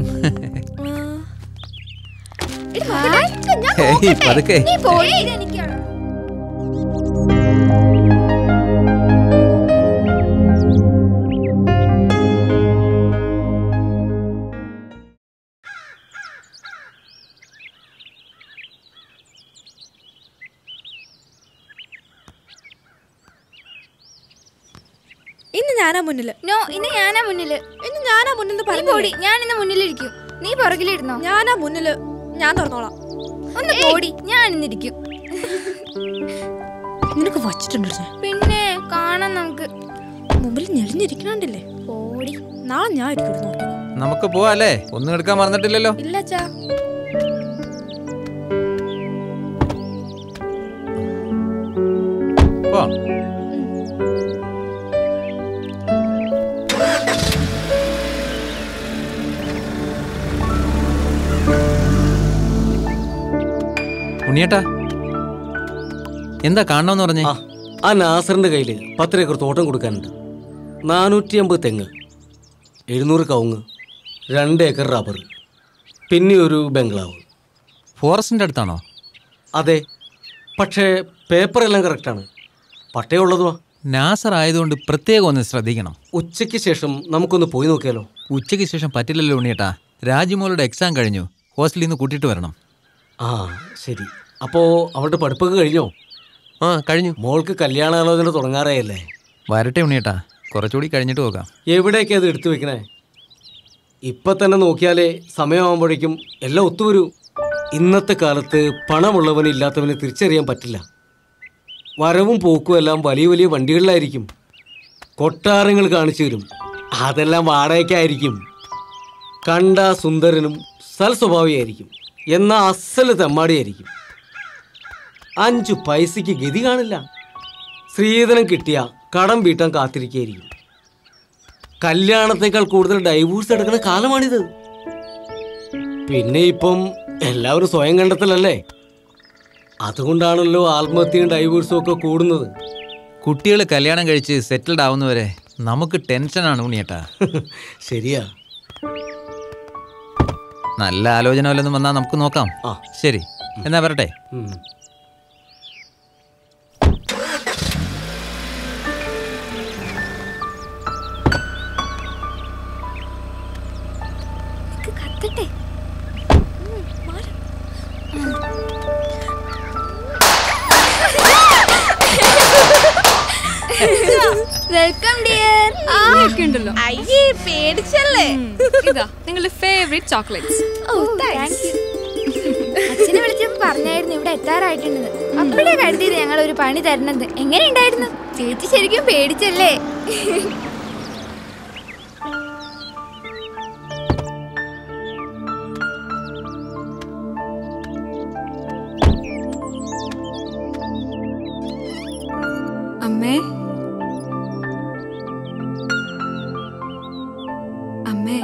ഏയ്, പതുക്കെ. നീ പോയി എനിക്കാണ് ഇന്ന് ഞാനാ മുന്നില് നോ ഇന്ന് ഞാനാ മുന്നില് ഇന്ന് ഞാനാ മുന്നിൽ നീ പോടി ഞാൻ ഇന്ന് മുന്നിലിരിക്കും നീ പുറകിലിരുന്നോ ഞാനാ മുന്നില് ഞാൻ തുറന്നോളാം ഒന്ന് പോടി ഞാൻ ഇന്നിരിക്കും നിനക്ക് വച്ചിട്ടുണ്ട് പിന്നെ കാണാം നമുക്ക് മുമ്പിൽ ഞെളിഞ്ഞിരിക്കണണ്ടില്ലേ പോടി നാളെ ഞാൻ ഇരിക്കും നോക്കി നമുക്ക് പോവാല്ലേ ഒന്നും എടുക്കാൻ മറന്നിട്ടില്ലല്ലോ ഇല്ല അച്ഛാ പോവാം ഉണ്ണിയേട്ടാ എന്താ കാണണമെന്ന് പറഞ്ഞേ ആ നാസറിന്റെ കയ്യിൽ പത്ത് ഏക്കർ തോട്ടം കൊടുക്കാനുണ്ട് നാനൂറ്റി അമ്പത് തെങ്ങ് എഴുന്നൂറ് കവുങ്ങ് രണ്ട് ഏക്കർ റബ്ബർ പിന്നെ ഒരു ബംഗ്ലാവ് ഫോറസ്റ്റിന്റെ അടുത്താണോ അതെ പക്ഷേ പേപ്പറെല്ലാം കറക്റ്റാണ് പട്ടയമുള്ളതുവാ നാസർ ആയതുകൊണ്ട് പ്രത്യേകം ഒന്ന് ശ്രദ്ധിക്കണം ഉച്ചയ്ക്ക് ശേഷം നമുക്കൊന്ന് പോയി നോക്കിയാലോ ഉച്ചയ്ക്ക് ശേഷം പറ്റില്ലല്ലോ ഉണ്ണിയേട്ടാ രാജിമോളുടെ എക്സാം കഴിഞ്ഞു ഹോസ്റ്റലിൽ നിന്ന് കൂട്ടിയിട്ട് വരണം ആ ശരി അപ്പോൾ അവളുടെ പഠിപ്പൊക്കെ കഴിഞ്ഞോ ആ കഴിഞ്ഞു മോൾക്ക് കല്യാണാലോചന തുടങ്ങാറായല്ലേ വരട്ടെ ഉണ്ണിയേട്ടാ കുറച്ചുകൂടി കഴിഞ്ഞിട്ട് പോകാം എവിടേക്കാ അത് എടുത്തു വെക്കണേ ഇപ്പൊ തന്നെ നോക്കിയാലേ സമയമാകുമ്പോഴേക്കും എല്ലാം ഒത്തുവരൂ ഇന്നത്തെ കാലത്ത് പണമുള്ളവന് ഇല്ലാത്തവന് തിരിച്ചറിയാൻ പറ്റില്ല വരവും പോക്കും എല്ലാം വലിയ വലിയ വണ്ടികളിലായിരിക്കും കൊട്ടാരങ്ങൾ കാണിച്ചു തരും അതെല്ലാം വാടകയ്ക്കായിരിക്കും കണ്ട സുന്ദരനും സൽസ്വഭാവിയായിരിക്കും എന്നാ അസല് തെമ്മാടിയായിരിക്കും അഞ്ചു പൈസയ്ക്ക് ഗതി കാണില്ല സ്ത്രീധനം കിട്ടിയ കടം വീട്ടാൻ കാത്തിരിക്കുകയായിരിക്കും കല്യാണത്തേക്കാൾ കൂടുതൽ ഡൈവോഴ്സ് എടുക്കുന്ന കാലമാണിത് പിന്നെ ഇപ്പം എല്ലാവരും സ്വയം കണ്ടെത്തലല്ലേ അതുകൊണ്ടാണല്ലോ ആത്മഹത്യയും ഡൈവോഴ്സും ഒക്കെ കൂടുന്നത് കുട്ടികൾ കല്യാണം കഴിച്ച് സെറ്റിൽഡ് ആവുന്നവരെ നമുക്ക് ടെൻഷനാണ് ഉണ്ണിയേട്ടാ ശരിയാ നല്ല ആലോചന വല്ലതും വന്നാൽ നമുക്ക് നോക്കാം ശരി എന്നാ വരട്ടെ കത്തട്ടെ വെൽക്കം ഡിയർ ആ ഒക്കെ ഉണ്ടല്ലോ അയ്യേ പേടിച്ചല്ലേ ഇതാ നിങ്ങളുടെ ഫേവറേറ്റ് ചോക്ലേറ്റ്സ് ഓ താങ്ക് യു അച്ഛനെ വിളിച്ചപ്പോ പറഞ്ഞായിരുന്നു ഇവിടെ എത്താറായിട്ടുണ്ടെന്ന് അപ്പോഴേ കരുതിയത് ഞങ്ങൾ ഒരു പണി തരണത് എങ്ങനെയുണ്ടായിരുന്നു ചേച്ചി ശരിക്കും പേടിച്ചല്ലേ അമ്മേ അമ്മേ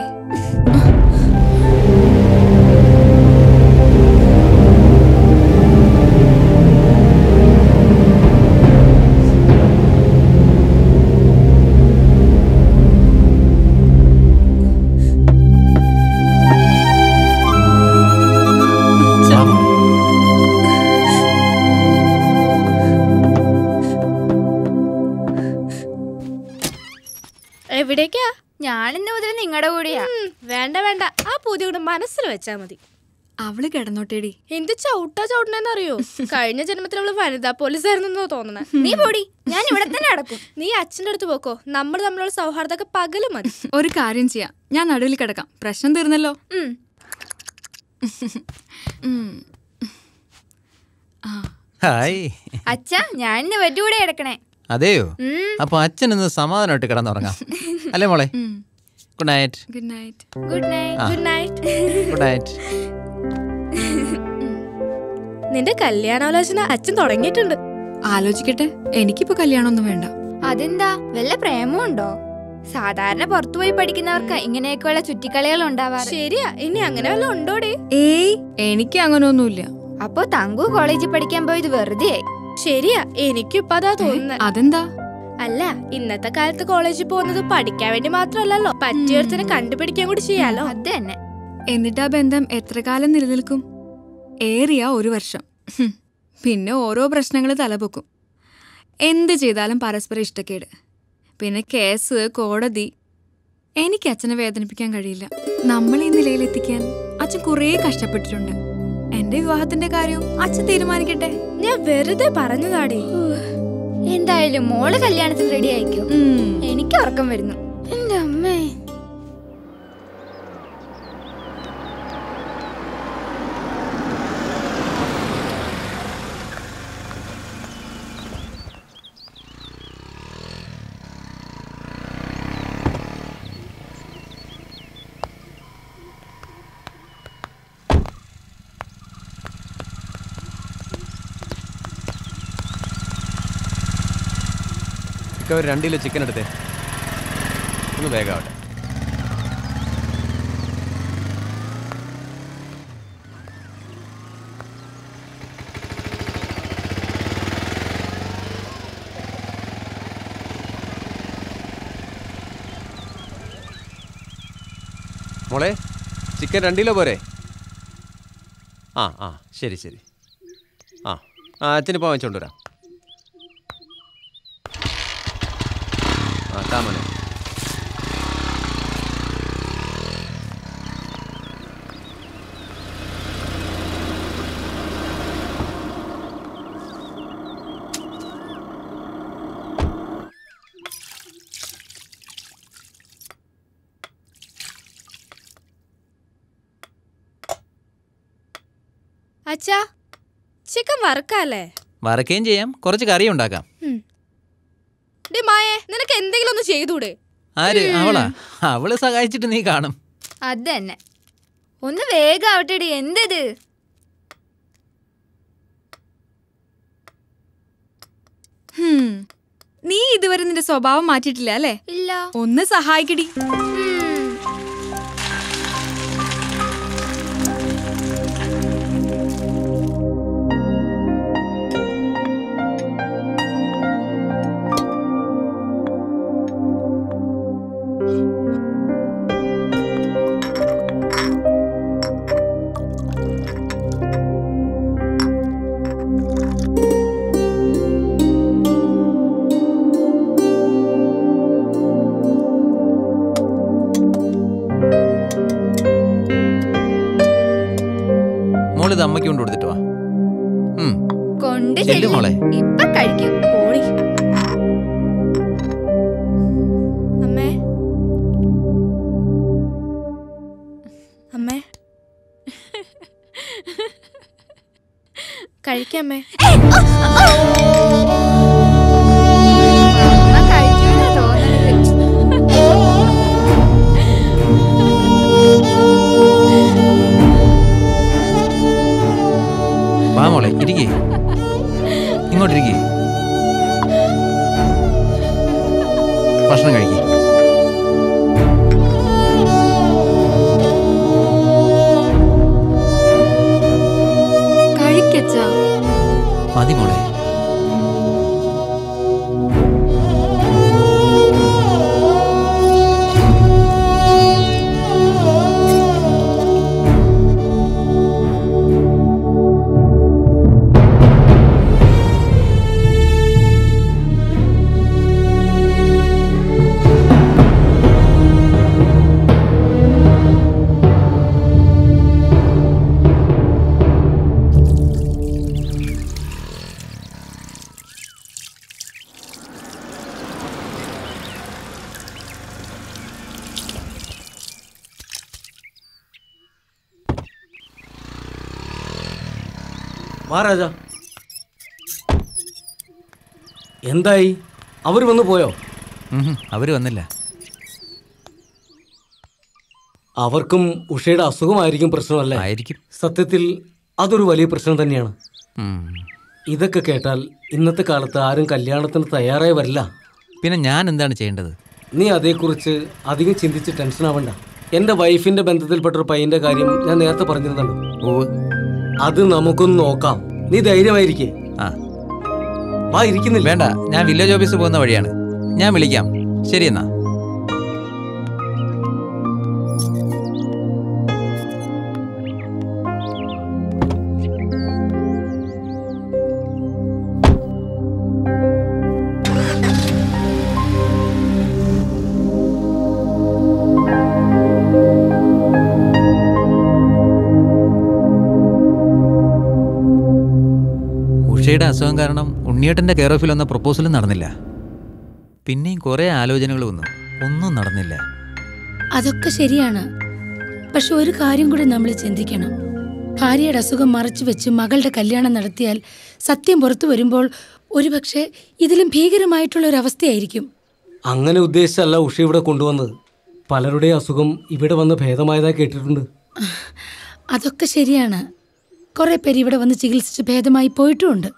എവിടേക്കാ ഞാനിന്ന് മുതൽ നിങ്ങളുടെ കൂടെയാ വേണ്ട വേണ്ട ആ പുതിയ കൂടെ മനസ്സിൽ വെച്ചാ മതി അവള് കിടന്നോട്ടേടി എന്ത് ചവിട്ടാ ചവിട്ടണെന്ന് അറിയോ കഴിഞ്ഞ ജന്മത്തിൽ അവള് വനിതാ പോലീസ് ആയിരുന്നു തോന്നണേ നീ പോടി ഞാൻ ഇവിടെ തന്നെ അടക്കും നീ അച്ഛൻ്റെ അടുത്ത് പോക്കോ നമ്മൾ തമ്മിലുള്ള സൗഹാർദ്ദമൊക്കെ പകല് മതി ഒരു കാര്യം ചെയ്യാം ഞാൻ നടുവിൽ കിടക്കാം പ്രശ്നം തീർന്നല്ലോ ഉം. ഹായ് അച്ഛ ഞാൻ ഇന്ന് വറ്റൂടെ കിടക്കണേ അതെയോ ഉം. അപ്പൊ അച്ഛൻ ഇന്ന് സമാധാനമായിട്ട് കിടന്നുറങ്ങാം അല്ലേ മോളെ good night good night good night ആ. ഗുഡ് നൈറ്റ് ഗുഡ് നൈറ്റ് നിന്റെ കല്യാണാലോചന അച്ഛൻ തുടങ്ങിയിട്ടുണ്ട് ആലോചിക്കട്ടെ എനിക്കിപ്പോ കല്യാണമൊന്നും വേണ്ട അതെന്താ വല്ല പ്രേമമുണ്ടോ സാധാരണ പുറത്തുപോയി പഠിക്കുന്നവർക്ക് ഇങ്ങനെയൊക്കെയുള്ള ചുറ്റിക്കളികൾ ഉണ്ടാവാറ് ശരിയാ ഇനി അങ്ങനെ വല്ല ഉണ്ടോടെ ഏയ് എനിക്ക് അങ്ങനെയൊന്നുമില്ല അപ്പോ തങ്കു കോളേജിൽ പഠിക്കാൻ പോയത് വെറുതെ ശരിയാ എനിക്കിപ്പോ അതാ തോന്നുന്നത് അതെന്താ അല്ല ഇന്നത്തെ കാലത്ത് കോളേജിൽ പോകുന്നത് പഠിക്കാൻ വേണ്ടി മാത്രമല്ലല്ലോ പറ്റിയൊരുത്തനെ കണ്ടുപിടിക്കാൻ കൂടി ചെയ്യാലോ അത് തന്നെ എന്നിട്ട് ആ ബന്ധം എത്ര കാലം നിലനിൽക്കും ഏറിയ ഒരു വർഷം ഹും. പിന്നെ ഓരോ പ്രശ്നങ്ങൾ തലപൊക്കും എന്ത് ചെയ്താലും പരസ്പരം ഇഷ്ടക്കേട് പിന്നെ കേസ് കോടതി എനിക്ക് അച്ഛനെ വേദനിപ്പിക്കാൻ കഴിയില്ല നമ്മൾ ഈ നിലയിലെത്തിക്കാൻ അച്ഛൻ കുറേ കഷ്ടപ്പെട്ടിട്ടുണ്ട് എന്റെ വിവാഹത്തിന്റെ കാര്യവും അച്ഛൻ തീരുമാനിക്കട്ടെ ഞാൻ വെറുതെ പറഞ്ഞതാടേ എന്തായാലും മോള് കല്യാണത്തിന് റെഡി ആയിക്കോ എനിക്ക് ഉറക്കം വരുന്നു എന്റെ അമ്മേ ഇക്ക ഒരു രണ്ട് കിലോ ചിക്കൻ എടുത്തേ ഒന്ന് വേഗം ആവട്ടെ മോളെ ചിക്കൻ രണ്ട് കിലോ പോരെ ആ ആ ശരി ശരി ആ ആ അച്ഛനിപ്പോൾ വാങ്ങിച്ചോണ്ട് വരാം ആ താ മോനെ അച്ഛാ ചിക്കൻ വറുക്കല്ലേ വറക്കുകയും ചെയ്യാം കുറച്ച് കറി ഉണ്ടാക്കാം ഡി മായേ നിനക്ക് എന്തെങ്കിലും ഒന്ന് ചെയ്തൂടെ ആര് അവളാ അവള് സഹായിച്ചിട്ട് നീ കാണും അത് തന്നെ ഒന്ന് വേഗം ആവട്ടെടി എന്തത് ഹും. നീ ഇതുവരെ നിന്റെ സ്വഭാവം മാറ്റിയിട്ടില്ല അല്ലേ ഇല്ല ഒന്ന് സഹായിക്കടി മോളിത് അമ്മയ്ക്ക് കൊണ്ട് കൊടുത്തിട്ട് വാ ഉം. കൊണ്ട് ചെല്ല് മോളെ. ഇപ്പൊ കഴിക്കും പോടി അമ്മേ അമ്മേ കഴിക്കമ്മേ അമ്മ കഴിക്കുമെന്നാ തോന്നണത് വാ മോളെ ഇരിക്കേ ഇങ്ങോട്ടിരിക്കേ ഭക്ഷണം കഴിക്കേ കഴിക്കച്ചാ മതി മോളെ വാ രാജ എന്തായി അവർ വന്നു പോയോ അവര് വന്നില്ല അവർക്കും ഉഷയുടെ അസുഖമായിരിക്കും പ്രശ്നമല്ലേ ആയിരിക്കും സത്യത്തിൽ അതൊരു വലിയ പ്രശ്നം തന്നെയാണ് ഇതൊക്കെ കേട്ടാൽ ഇന്നത്തെ കാലത്ത് ആരും കല്യാണത്തിന് തയ്യാറായി വരില്ല പിന്നെ ഞാൻ എന്താണ് ചെയ്യേണ്ടത് നീ അതേക്കുറിച്ച് അധികം ചിന്തിച്ച് ടെൻഷൻ ആവണ്ട എന്റെ വൈഫിന്റെ ബന്ധത്തിൽപ്പെട്ട ഒരു പയ്യന്റെ കാര്യം ഞാൻ നേരത്തെ പറഞ്ഞിരുന്നല്ലോ അത് നമുക്കൊന്ന് നോക്കാം നീ ധൈര്യമായിരിക്കേ ആ വാ ഇരിക്കുന്നില്ല വേണ്ട ഞാൻ വില്ലേജ് ഓഫീസിൽ പോകുന്ന വഴിയാണ് ഞാൻ വിളിക്കാം ശരി എന്നാ ഉഷയുടെ അസുഖം കാരണം ഉണ്ണിയേട്ടൻ്റെ കെയർ ഓഫിൽ വന്ന പ്രപ്പോസലും നടന്നില്ല പിന്നെയും കുറേ ആലോചനകൾ വന്നു ഒന്നും നടന്നില്ല അതൊക്കെ ശരിയാണ് പക്ഷെ ഒരു കാര്യം കൂടി നമ്മൾ ചിന്തിക്കണം ഭാര്യയുടെ അസുഖം മറച്ചു വെച്ച് മകളുടെ കല്യാണം നടത്തിയാൽ സത്യം പുറത്തു വരുമ്പോൾ ഒരുപക്ഷെ ഇതിലും ഭീകരമായിട്ടുള്ള ഒരു അവസ്ഥയായിരിക്കും അങ്ങനെ ഉദ്ദേശിച്ചല്ല ഉഷ ഇവിടെ കൊണ്ടുവന്നത് പലരുടെയും അസുഖം ഇവിടെ വന്ന് ഭേദമായതായി കേട്ടിട്ടുണ്ട് അതൊക്കെ ശരിയാണ് കുറെ പേര് ഇവിടെ വന്ന് ചികിത്സിച്ച് ഭേദമായി പോയിട്ടുമുണ്ട്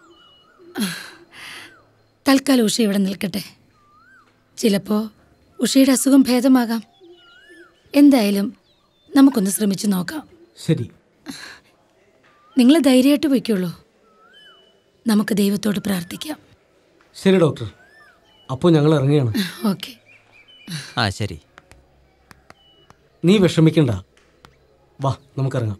തൽക്കാലം ഉഷ ഇവിടെ നിൽക്കട്ടെ ചിലപ്പോൾ ഉഷയുടെ അസുഖം ഭേദമാകാം എന്തായാലും നമുക്കൊന്ന് ശ്രമിച്ചു നോക്കാം ശരി നിങ്ങൾ ധൈര്യമായിട്ട് പോയിക്കോളൂ നമുക്ക് ദൈവത്തോട് പ്രാർത്ഥിക്കാം ശരി ഡോക്ടർ അപ്പോൾ ഞങ്ങൾ ഇറങ്ങുകയാണ് ഓക്കെ ആ ശരി നീ വിഷമിക്കണ്ട വാ നമുക്കിറങ്ങാം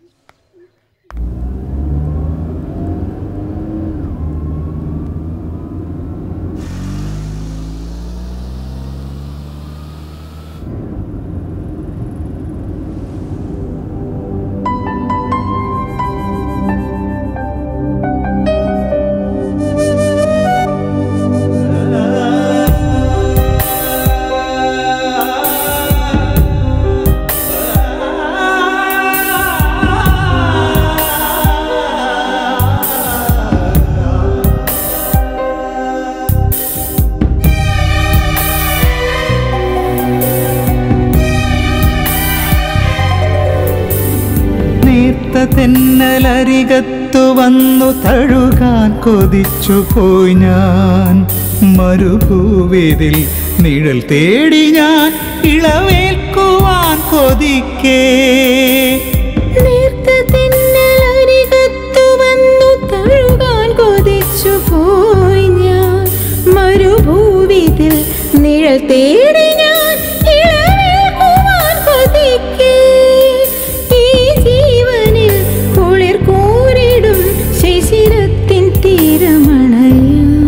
നേർത്ത തെന്നലരികത്തു വന്നു തഴുകാൻ കൊതിച്ചു പോയി ഞാൻ മരുഭൂവിതിൽ നിഴൽ തേടി ഞാൻ ഇളവേൽക്കുവാൻ കൊതിക്കേ നേർത്ത തെന്നലരികത്തു വന്നു തഴുകാൻ കൊതിച്ചു പോയി ഞാൻ മരുഭൂവിതിൽ നിഴൽ തേടി ഞാൻ ഇളവേൽക്കുവാൻ കൊതിക്കേ ഈ ജീവനിൽ കുളിർ കൂരിടും ശിശിരത്തിൻ തീരമണയാ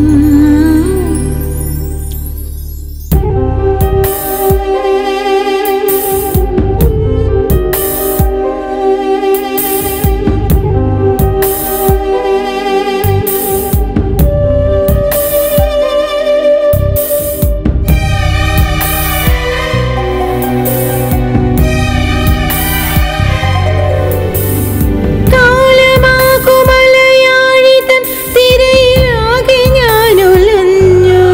കാലമാകുമലയാഴിതൻ തിരയിലാകെ ഞാനുലഞ്ഞു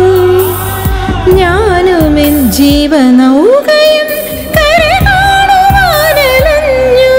ഞാനുമെൻ ജീവനൗകയും കര കാണുവാനലഞ്ഞു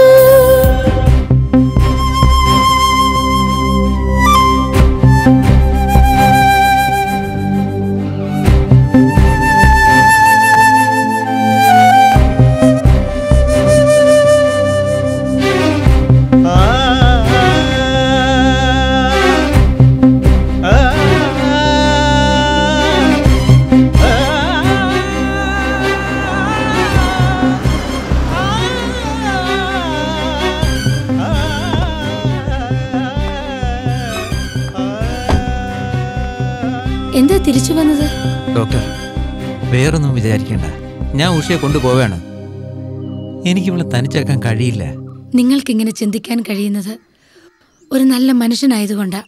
എന്താ തിരിച്ചു വന്നത് ഡോക്ടർ വേറൊന്നും വിചാരിക്കേണ്ട ഞാൻ ഉഷയെ കൊണ്ടുപോവാണ് എനിക്കിവളെ തനിച്ചാക്കാൻ കഴിയില്ല നിങ്ങൾക്കിങ്ങനെ ചിന്തിക്കാൻ കഴിയുന്നത് ഒരു നല്ല മനുഷ്യനായതുകൊണ്ടാ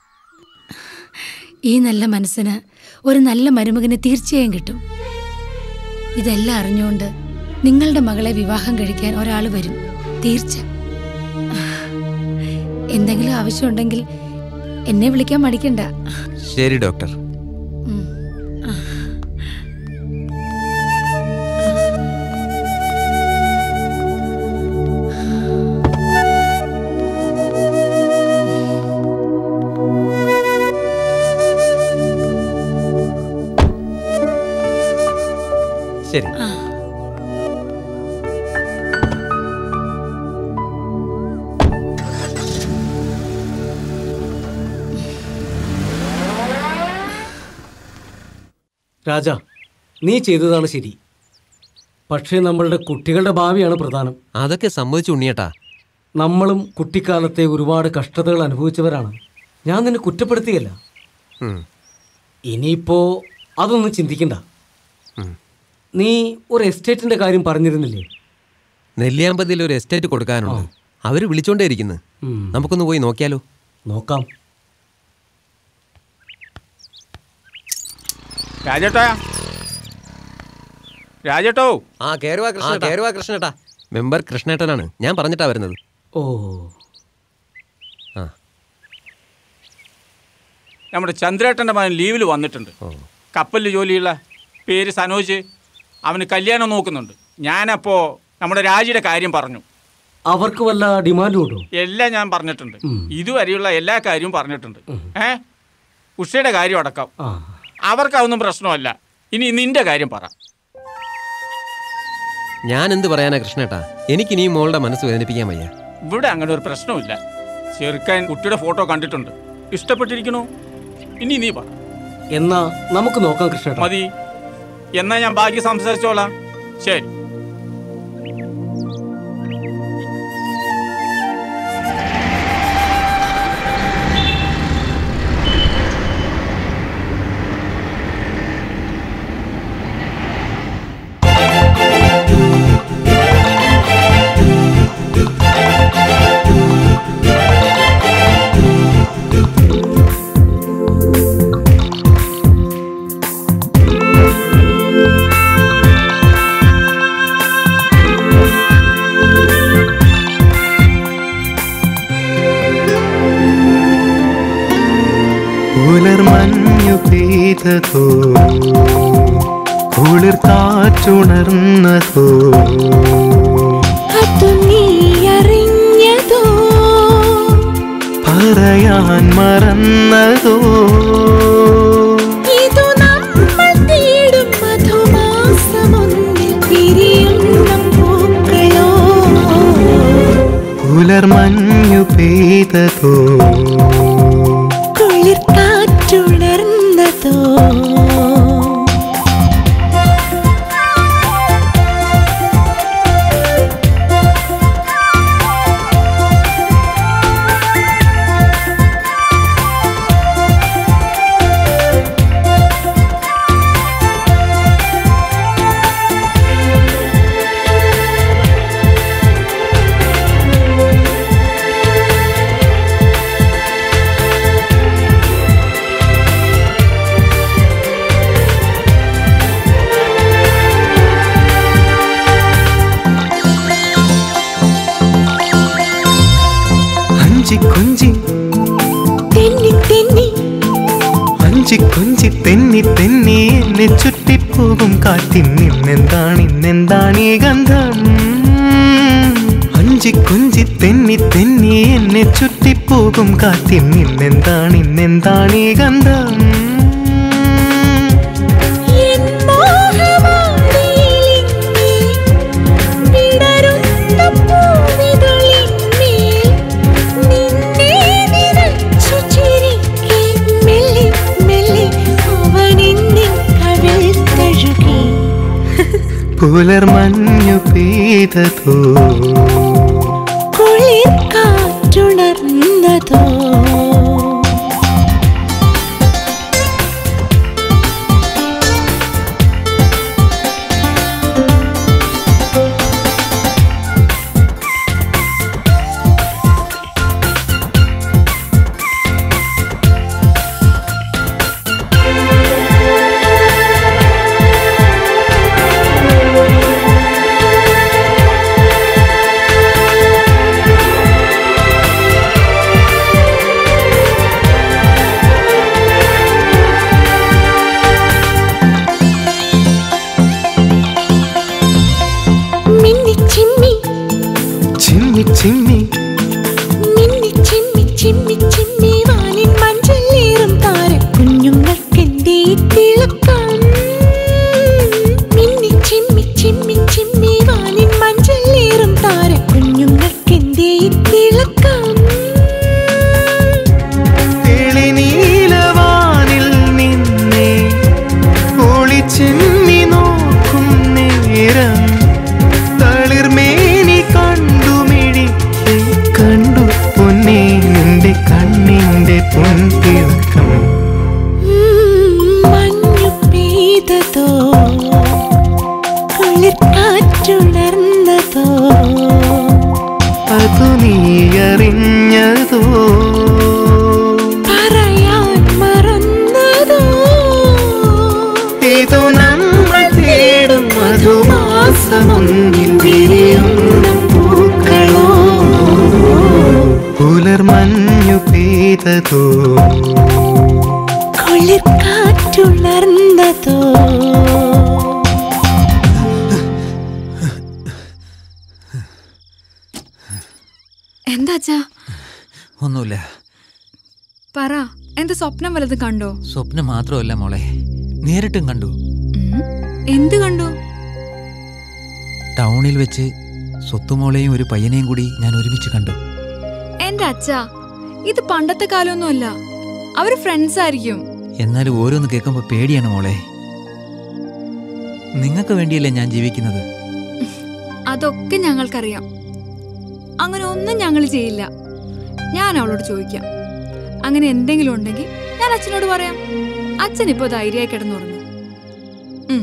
ഈ നല്ല മനസ്സിന് ഒരു നല്ല മരുമകന് തീർച്ചയായും കിട്ടും ഇതെല്ലാം അറിഞ്ഞുകൊണ്ട് നിങ്ങളുടെ മകളെ വിവാഹം കഴിക്കാൻ ഒരാൾ വരും തീർച്ച എന്തെങ്കിലും ആവശ്യമുണ്ടെങ്കിൽ എന്നെ വിളിക്കാൻ മടിക്കണ്ട ശരി ഡോക്ടർ ശരി രാജ നീ ചെയ്തതാണ് ശരി പക്ഷേ നമ്മളുടെ കുട്ടികളുടെ ഭാവിയാണ് പ്രധാനം അതൊക്കെ സമ്മതിച്ചു ഉണ്ണിയേട്ടാ നമ്മളും കുട്ടിക്കാലത്തെ ഒരുപാട് കഷ്ടതകൾ അനുഭവിച്ചവരാണ് ഞാൻ നിന്നെ കുറ്റപ്പെടുത്തുകയല്ല ഉം. ഇനിയിപ്പോ അതൊന്നും ചിന്തിക്കണ്ട ഉം. നീ ഒരു എസ്റ്റേറ്റിന്റെ കാര്യം പറഞ്ഞിരുന്നില്ലേ നെല്ലിയാമ്പതിയിൽ ഒരു എസ്റ്റേറ്റ് കൊടുക്കാനുണ്ട് അവര് വിളിച്ചോണ്ടേ ഇരിക്കുന്നു ഉം. നമുക്കൊന്ന് പോയി നോക്കിയാലോ നോക്കാം രാജേട്ടാ രാജേട്ടോ ആ കേറുവാ കൃഷ്ണ കേറുവാ കൃഷ്ണേട്ടാ മെമ്പർ കൃഷ്ണേട്ടനാണ് ഞാൻ പറഞ്ഞിട്ടാ വരുന്നത് ഓ ആ നമ്മുടെ ചന്ദ്രേട്ടൻ്റെ മകൻ ലീവിൽ വന്നിട്ടുണ്ട് കപ്പലിൽ ജോലിയുള്ള പേര് സനോജ് അവന് കല്യാണം നോക്കുന്നുണ്ട് ഞാനപ്പോൾ നമ്മുടെ രാജിയുടെ കാര്യം പറഞ്ഞു അവർക്ക് വല്ല ഡിമാൻഡും ഉണ്ടോ എല്ലാം ഞാൻ പറഞ്ഞിട്ടുണ്ട് ഉം. ഇതുവരെയുള്ള എല്ലാ കാര്യവും പറഞ്ഞിട്ടുണ്ട് ഏ ഉഷയുടെ കാര്യം അടക്കം ആ അവർക്കതൊന്നും പ്രശ്നമല്ല ഇനി നിന്റെ കാര്യം പറ ഞാൻ എന്ത് പറയാനാ കൃഷ്ണേട്ടാ എനിക്കിനി ഈ മോളുടെ മനസ്സ് വേദനിപ്പിക്കാൻ വയ്യ ഇവിടെ അങ്ങനെ ഒരു പ്രശ്നമില്ല ചെറുക്കൻ കുട്ടിയുടെ ഫോട്ടോ കണ്ടിട്ടുണ്ട് ഇഷ്ടപ്പെട്ടിരിക്കണോ ഇനി നീ പറ എന്നാ നമുക്ക് നോക്കാം കൃഷ്ണേട്ടാ മതി എന്നാ ഞാൻ ബാക്കി സംസാരിച്ചോളാം ശരി പുലർമഞ്ഞു പെയ്തതോ കുളിർ കാറ്റുണർന്നതോ അതു നീ അറിഞ്ഞതോ പറയാൻ മറന്നതോ ഇതു നമ്മൾ തേടും മധുമാസമൊന്നിൽ പിരിയുന്ന പൂക്കളോ പുലർമഞ്ഞു പെയ്തതോ കുളിർ കാറ്റുണർന്നതോ അഞ്ചി കൊഞ്ചി തെന്നി തെന്നി അഞ്ചി കൊഞ്ചി തെന്നി തെന്നി എന്നെ ചുറ്റിപ്പോകും കാറ്റിൻ നിന്നെന്താണ് ഇന്നെന്താണ് ഈ ഗന്ധം അഞ്ചി കൊഞ്ചി തെന്നി തെന്നി എന്നെ ചുറ്റിപ്പോകും കാറ്റിൻ നിന്നെന്താണ് ഇന്നെന്താണ് ഈ ഗന്ധം എൻ മോഹമാലിനി വിടരുന്ന പൂവിതളിന്മേൽ നിന്നെ നിറച്ചു ചിരിക്കെ മെല്ലെ മെല്ലെ അവനെന്നിൻ കവിൾ തഴുകി പുലർമഞ്ഞു പെയ്തതോ കുളിർ കാറ്റുണർന്നതോ മിന്നി ചിമ്മി ചിമ്മി ചിമ്മി മിന്നി ചിമ്മി ചിമ്മി ചിമ്മി വാലിൻ മഞ്ചലേറും താര കുഞ്ഞുങ്ങൾക്കെന്തേ തിളക്കം മിന്നി ചിമ്മി ചിമ്മി ചിമ്മി വാലിൻ മഞ്ചലേറും താര കുഞ്ഞുങ്ങൾക്കെന്തേ തിളക്കം തെളിനീലവാനിൽ നിന്നെ ഒളി ഇതു നീ അറിഞ്ഞതോ പറയാൻ മറന്നതോ ഇതു നമ്മൾ തേടും മധുമാസമൊന്നിൽ വിരിയുന്ന പൂക്കളോ പുലർമഞ്ഞു പെയ്തതോ കുളിർ കാറ്റുണർന്നതോ എന്താ അച്ഛാ ഒന്നുമില്ല പറ എന്ത് സ്വപ്നം വല്ലതും കണ്ടോ സ്വപ്നം മാത്രമല്ല മോളെ നേരിട്ടും കണ്ടു എന്ത് കണ്ടു ടൗണിൽ വെച്ച് സ്വത്തുമോളെയും ഒരു പയ്യനെയും കൂടി ഞാൻ ഒരുമിച്ച് കണ്ടു എന്റെ അച്ഛാ ഇത് പണ്ടത്തെ കാലമൊന്നുമല്ല അവര് ഫ്രണ്ട്സ് ആയിരിക്കും എന്നാലും ഓരോന്ന് കേൾക്കുമ്പോൾ പേടിയാണ് മോളെ നിങ്ങൾക്ക് വേണ്ടിയല്ലേ ഞാൻ ജീവിക്കുന്നത് അതൊക്കെ ഞങ്ങൾക്കറിയാം അങ്ങനെ ഒന്നും ഞങ്ങൾ ചെയ്യില്ല ഞാൻ അവളോട് ചോദിക്കാം അങ്ങനെ എന്തെങ്കിലും ഉണ്ടെങ്കിൽ ഞാൻ അച്ഛനോട് പറയാം അച്ഛൻ ഇപ്പോ ധൈര്യമായി കിടന്നുറങ്ങും ഉം.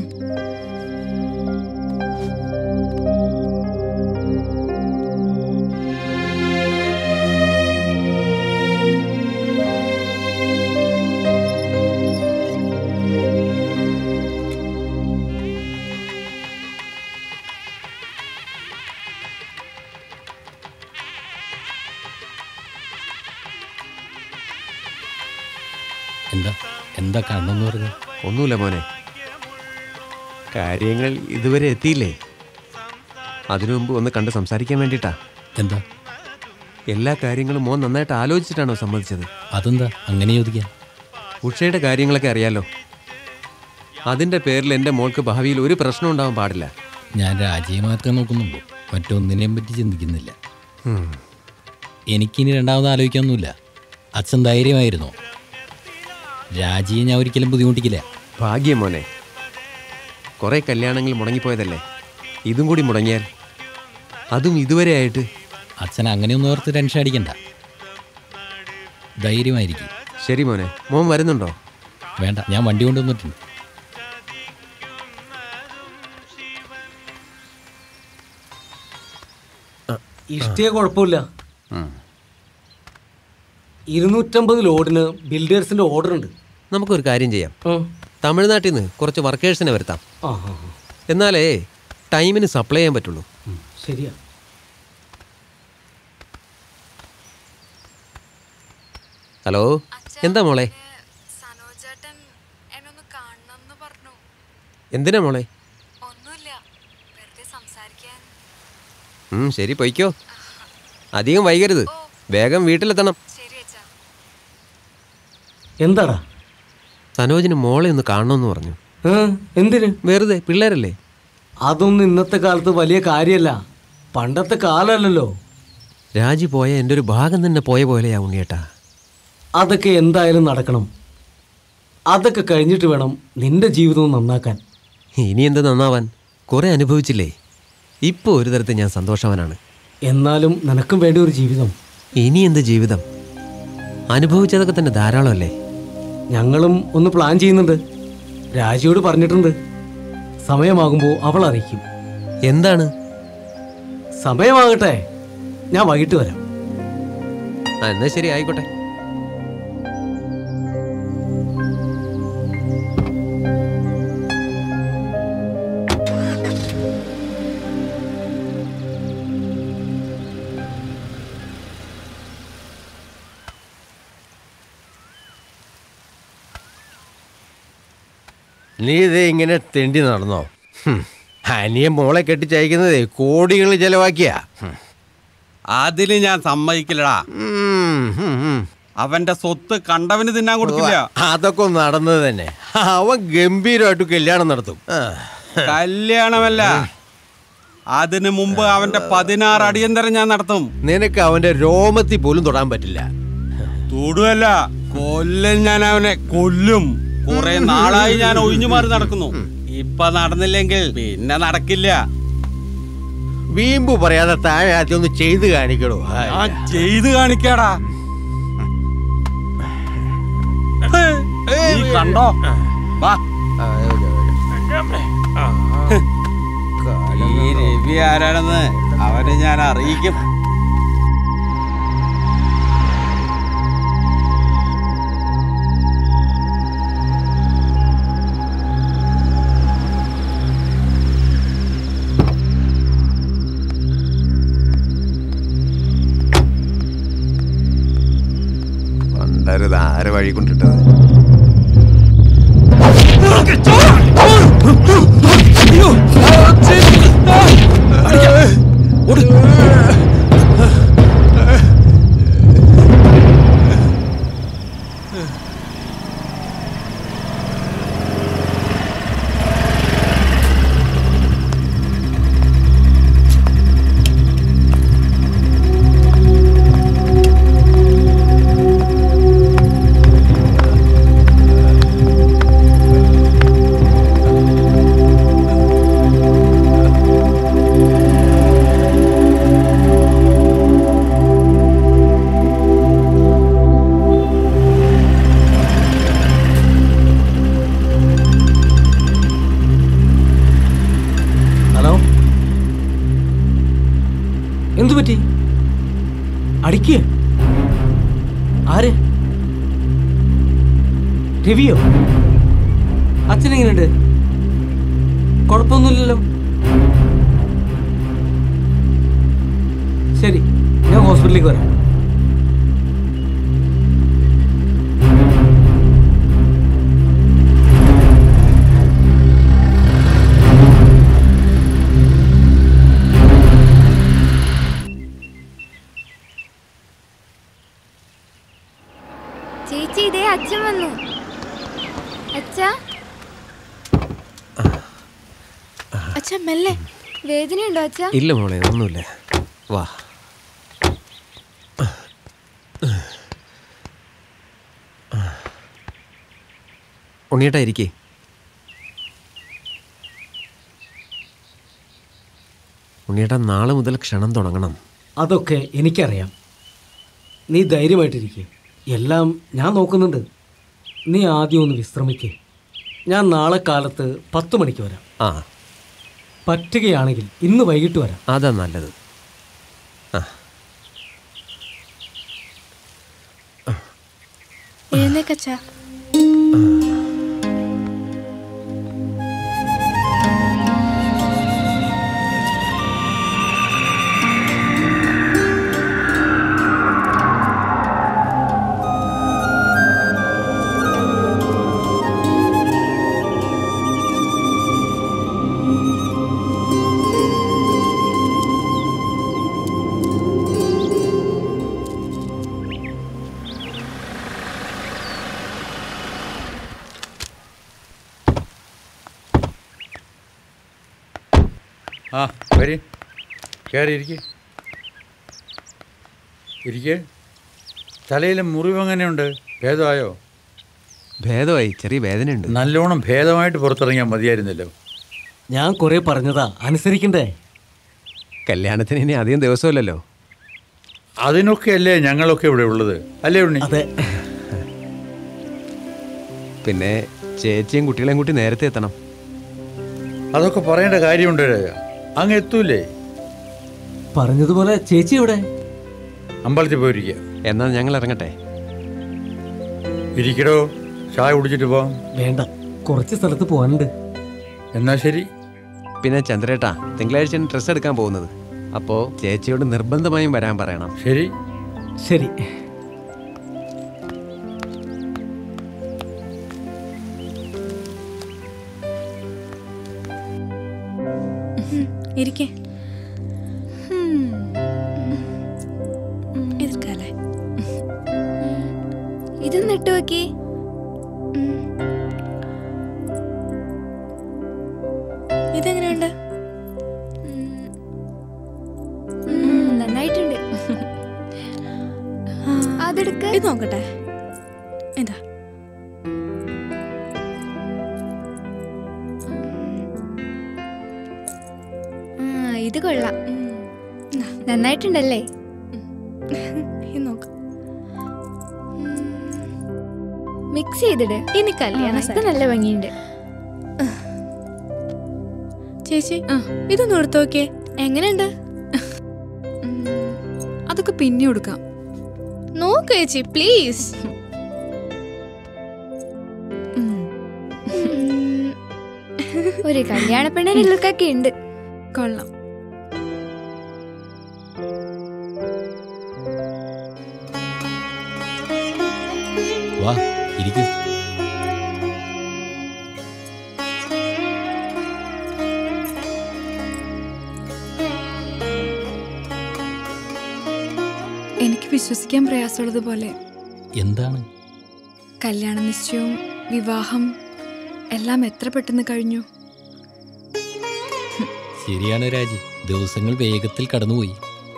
എന്താ എന്താ കണ്ണെന്ന് പറഞ്ഞു ഒന്നുമില്ല മോനെ കാര്യങ്ങൾ ഇതുവരെ എത്തിയില്ലേ അതിനു മുമ്പ് ഒന്ന് കണ്ട് സംസാരിക്കാൻ വേണ്ടിയിട്ടാ എന്താ എല്ലാ കാര്യങ്ങളും മോൻ നന്നായിട്ട് ആലോചിച്ചിട്ടാണോ സമ്മതിച്ചത് അതെന്താ അങ്ങനെ ചോദിക്കാം ഉഷയുടെ കാര്യങ്ങളൊക്കെ അറിയാലോ അതിൻ്റെ പേരിൽ എൻ്റെ മോൾക്ക് ഭാവിയിൽ ഒരു പ്രശ്നം ഉണ്ടാവാൻ പാടില്ല ഞാൻ രാജിയെ മാത്രമേ നോക്കുന്നുള്ളൂ മറ്റൊന്നിനെയും പറ്റി ചിന്തിക്കുന്നില്ല ഉം. എനിക്കിനി രണ്ടാമത് ആലോചിക്കാനൊന്നുമില്ല അച്ഛൻ ധൈര്യമായിരുന്നു രാജിയെ ഞാൻ ഒരിക്കലും ബുദ്ധിമുട്ടിക്കില്ല ഭാഗ്യം മോനെ കുറേ കല്യാണങ്ങൾ മുടങ്ങിപ്പോയതല്ലേ ഇതും കൂടി മുടങ്ങിയാൽ അതും ഇതുവരെ ആയിട്ട് അച്ഛൻ അങ്ങനെയൊന്നും ഓർത്ത് ടെൻഷൻ അടിക്കണ്ട ധൈര്യമായിരിക്കും ശരി മോനെ മോൻ വരുന്നുണ്ടോ വേണ്ട ഞാൻ വണ്ടി കൊണ്ടുവന്നിട്ടുണ്ട് ഇഷ്ടിയ കുഴപ്പമില്ല ഇരുന്നൂറ്റമ്പത് ലോഡിന് ബിൽഡേഴ്സിന്റെ ഓർഡർ ഉണ്ട് നമുക്കൊരു കാര്യം ചെയ്യാം തമിഴ്നാട്ടിൽ നിന്ന് കുറച്ച് വർക്കേഴ്സിനെ വരുത്താം ആ ആ, ആ. എന്നാലേ ടൈമിന് സപ്ലൈ ചെയ്യാൻ പറ്റുള്ളൂ ശരിയാ ഹലോ എന്താ മോളെ എന്തിനാ മോളെ ഉം, ശരി പൊയ്ക്കോ അധികം വൈകരുത് വേഗം വീട്ടിലെത്തണം എന്താടാ സനോജിന് മോളെ ഒന്ന് കാണണമെന്ന് പറഞ്ഞു എന്തിന് വെറുതെ പിള്ളേരല്ലേ അതൊന്നും ഇന്നത്തെ കാലത്ത് വലിയ കാര്യമല്ല പണ്ടത്തെ കാലമല്ലല്ലോ രാജി പോയ എൻ്റെ ഒരു ഭാഗം തന്നെ പോയ പോലെയാ ഉണ്ണിയേട്ടാ അതൊക്കെ എന്തായാലും നടക്കണം അതൊക്കെ കഴിഞ്ഞിട്ട് വേണം നിന്റെ ജീവിതവും നന്നാക്കാൻ ഇനി എന്ത് നന്നാവാൻ കുറെ അനുഭവിച്ചില്ലേ ഇപ്പോൾ ഒരു തരത്തിൽ ഞാൻ സന്തോഷവാനാണ് എന്നാലും നിനക്കും വേണ്ടി ഒരു ജീവിതം ഇനി എന്ത് ജീവിതം അനുഭവിച്ചതൊക്കെ തന്നെ ധാരാളമല്ലേ ഞങ്ങളും ഒന്ന് പ്ലാൻ ചെയ്യുന്നുണ്ട് രാജിയോട് പറഞ്ഞിട്ടുണ്ട് സമയമാകുമ്പോൾ അവൾ അറിയിക്കും എന്താണ് സമയമാകട്ടെ ഞാൻ വൈകിട്ട് വരാം ആ എന്നാ ശരി ആയിക്കോട്ടെ നീ ഇത് ഇങ്ങനെ തെണ്ടി നടന്നോ ഹും. അനിയൻ മോളെ കെട്ടിച്ചയക്കുന്നതേ കോടികൾ ചെലവാക്കിയ അതിന് ഞാൻ സമ്മതിക്കില്ലടാ അവന്റെ സ്വത്ത് കണ്ടവന് തിന്നാൻ കൊടുക്കില്ല അതൊക്കെ നടന്നത് തന്നെ അവൻ ഗംഭീരമായിട്ട് കല്യാണം നടത്തും ആ. കല്യാണമല്ല അതിനു മുമ്പ് അവന്റെ പതിനാറ് അടിയന്തരം ഞാൻ നടത്തും നിനക്ക് അവന്റെ രോമത്തിൽ പോലും തൊടാൻ പറ്റില്ല തൊടുവല്ല കൊല്ലും ഞാൻ അവനെ കൊല്ലും കുറെ നാളായി ഞാൻ ഒഴിഞ്ഞു മാറി നടക്കുന്നു ഇപ്പൊ നടന്നില്ലെങ്കിൽ പിന്നെ നടക്കില്ല വീമ്പ് പറയാതെ താഴെ ആദ്യം ഒന്ന് ചെയ്ത് കാണിക്കണോ ഞാൻ ചെയ്ത് കാണിക്കാടാ നീ കണ്ടോ വാ ഈ രവി ആരാണെന്ന് അവനെ ഞാൻ അറിയിക്കും പിള്ളേരത് ആരെ വഴി കൊണ്ടിട്ടത് ഹലോ എന്തു പറ്റി അടിക്കുക ആര് രവിയോ അച്ഛനെങ്ങനെയുണ്ട് കുഴപ്പമൊന്നുമില്ലല്ലോ ശരി ഞാൻ ഹോസ്പിറ്റലിലേക്ക് വരാം ചേച്ചി ഇതേ അച്ഛൻ വന്നു അച്ഛാ അച്ഛൻ മെല്ലെ വേദനയുണ്ടോ അച്ഛാ ഇല്ല മോളെ ഒന്നുമില്ല വാ ഉണ്ണിയേട്ടാ ഇരിക്കേ ഉണ്ണിയേട്ടാ നാളെ മുതൽ ക്ഷണം തുടങ്ങണം അതൊക്കെ എനിക്കറിയാം നീ ധൈര്യമായിട്ടിരിക്കുക എല്ലാം ഞാൻ നോക്കുന്നുണ്ട് നീ ആദ്യം ഒന്ന് വിശ്രമിക്കേ ഞാൻ നാളെ കാലത്ത് പത്ത് മണിക്ക് വരാം ആ പറ്റുകയാണെങ്കിൽ ഇന്ന് വൈകിട്ട് വരാം അതാ നല്ലത് എഴുന്നേക്കച്ചാ ആ വരി കയറി ഇരിക്കെ ഇരിക്കെ തലയിലെ മുറിവ് എങ്ങനെയുണ്ട് ഭേദമായോ ഭേദമായി ചെറിയ വേദനയുണ്ട് നല്ലോണം ഭേദമായിട്ട് പുറത്തിറങ്ങിയാൽ മതിയായിരുന്നല്ലോ ഞാൻ കുറെ പറഞ്ഞതാ അനുസരിക്കണ്ടേ കല്യാണത്തിന് ഇനി അധികം ദിവസമില്ലല്ലോ അതിനൊക്കെ അല്ലേ ഞങ്ങളൊക്കെ ഇവിടെ ഉള്ളത് അല്ലേ ഉണ്ണി അതെ പിന്നെ ചേച്ചിയും കുട്ടികളെയും കൂട്ടി നേരത്തെ എത്തണം അതൊക്കെ പറയേണ്ട കാര്യമുണ്ട് രാജ അങ്ങ് എത്തൂലേ പറഞ്ഞതുപോലെ ചേച്ചി ഇവിടെ അമ്പലത്തിൽ പോയിരിക്കുക എന്നാൽ ഞങ്ങൾ ഇറങ്ങട്ടെ ഇരിക്കടോ ചായ കുടിച്ചിട്ട് പോവാം വേണ്ട കുറച്ച് സ്ഥലത്ത് പോകാനുണ്ട് എന്നാ ശരി പിന്നെ ചന്ദ്രേട്ടാ തിങ്കളാഴ്ച ഡ്രസ്സ് എടുക്കാൻ പോകുന്നത് അപ്പോൾ ചേച്ചിയോട് നിർബന്ധമായും വരാൻ പറയണം ശരി ശരി ഇരിക്കേ എതിർക്കാലേ ഇതൊന്ന് ഇട്ട് നോക്കി ഇതെങ്ങനെയുണ്ട് നന്നായിട്ടുണ്ട് അതെടുക്ക ഇത് നോക്കട്ടെ ഇതാ ആ, ഇത് കൊള്ളാം നന്നായിട്ടുണ്ടല്ലേ ഇത് നോക്ക് മിക്സ് ചെയ്തിട് ഇനി കല്യാണ ഇത് നല്ല ഭംഗിയുണ്ട് ചേച്ചി ഇതൊന്ന് എടുത്തു നോക്കിയേ എങ്ങനെയുണ്ട് അതൊക്കെ പിന്നെ കൊടുക്കാം നോക്ക് ചേച്ചി പ്ലീസ് ഒരു കല്യാണ പെണ്ണിന്റെ ലുക്കൊക്കെ ഉണ്ട് കൊള്ളാം വാ ഇരിക്കും എനിക്ക് വിശ്വസിക്കാൻ പ്രയാസമുള്ളതുപോലെ എന്താണ് കല്യാണ നിശ്ചയവും വിവാഹം എല്ലാം എത്ര പെട്ടെന്ന് കഴിഞ്ഞു ശരിയാണ് രാജി ദിവസങ്ങൾ വേഗത്തിൽ കടന്നുപോയി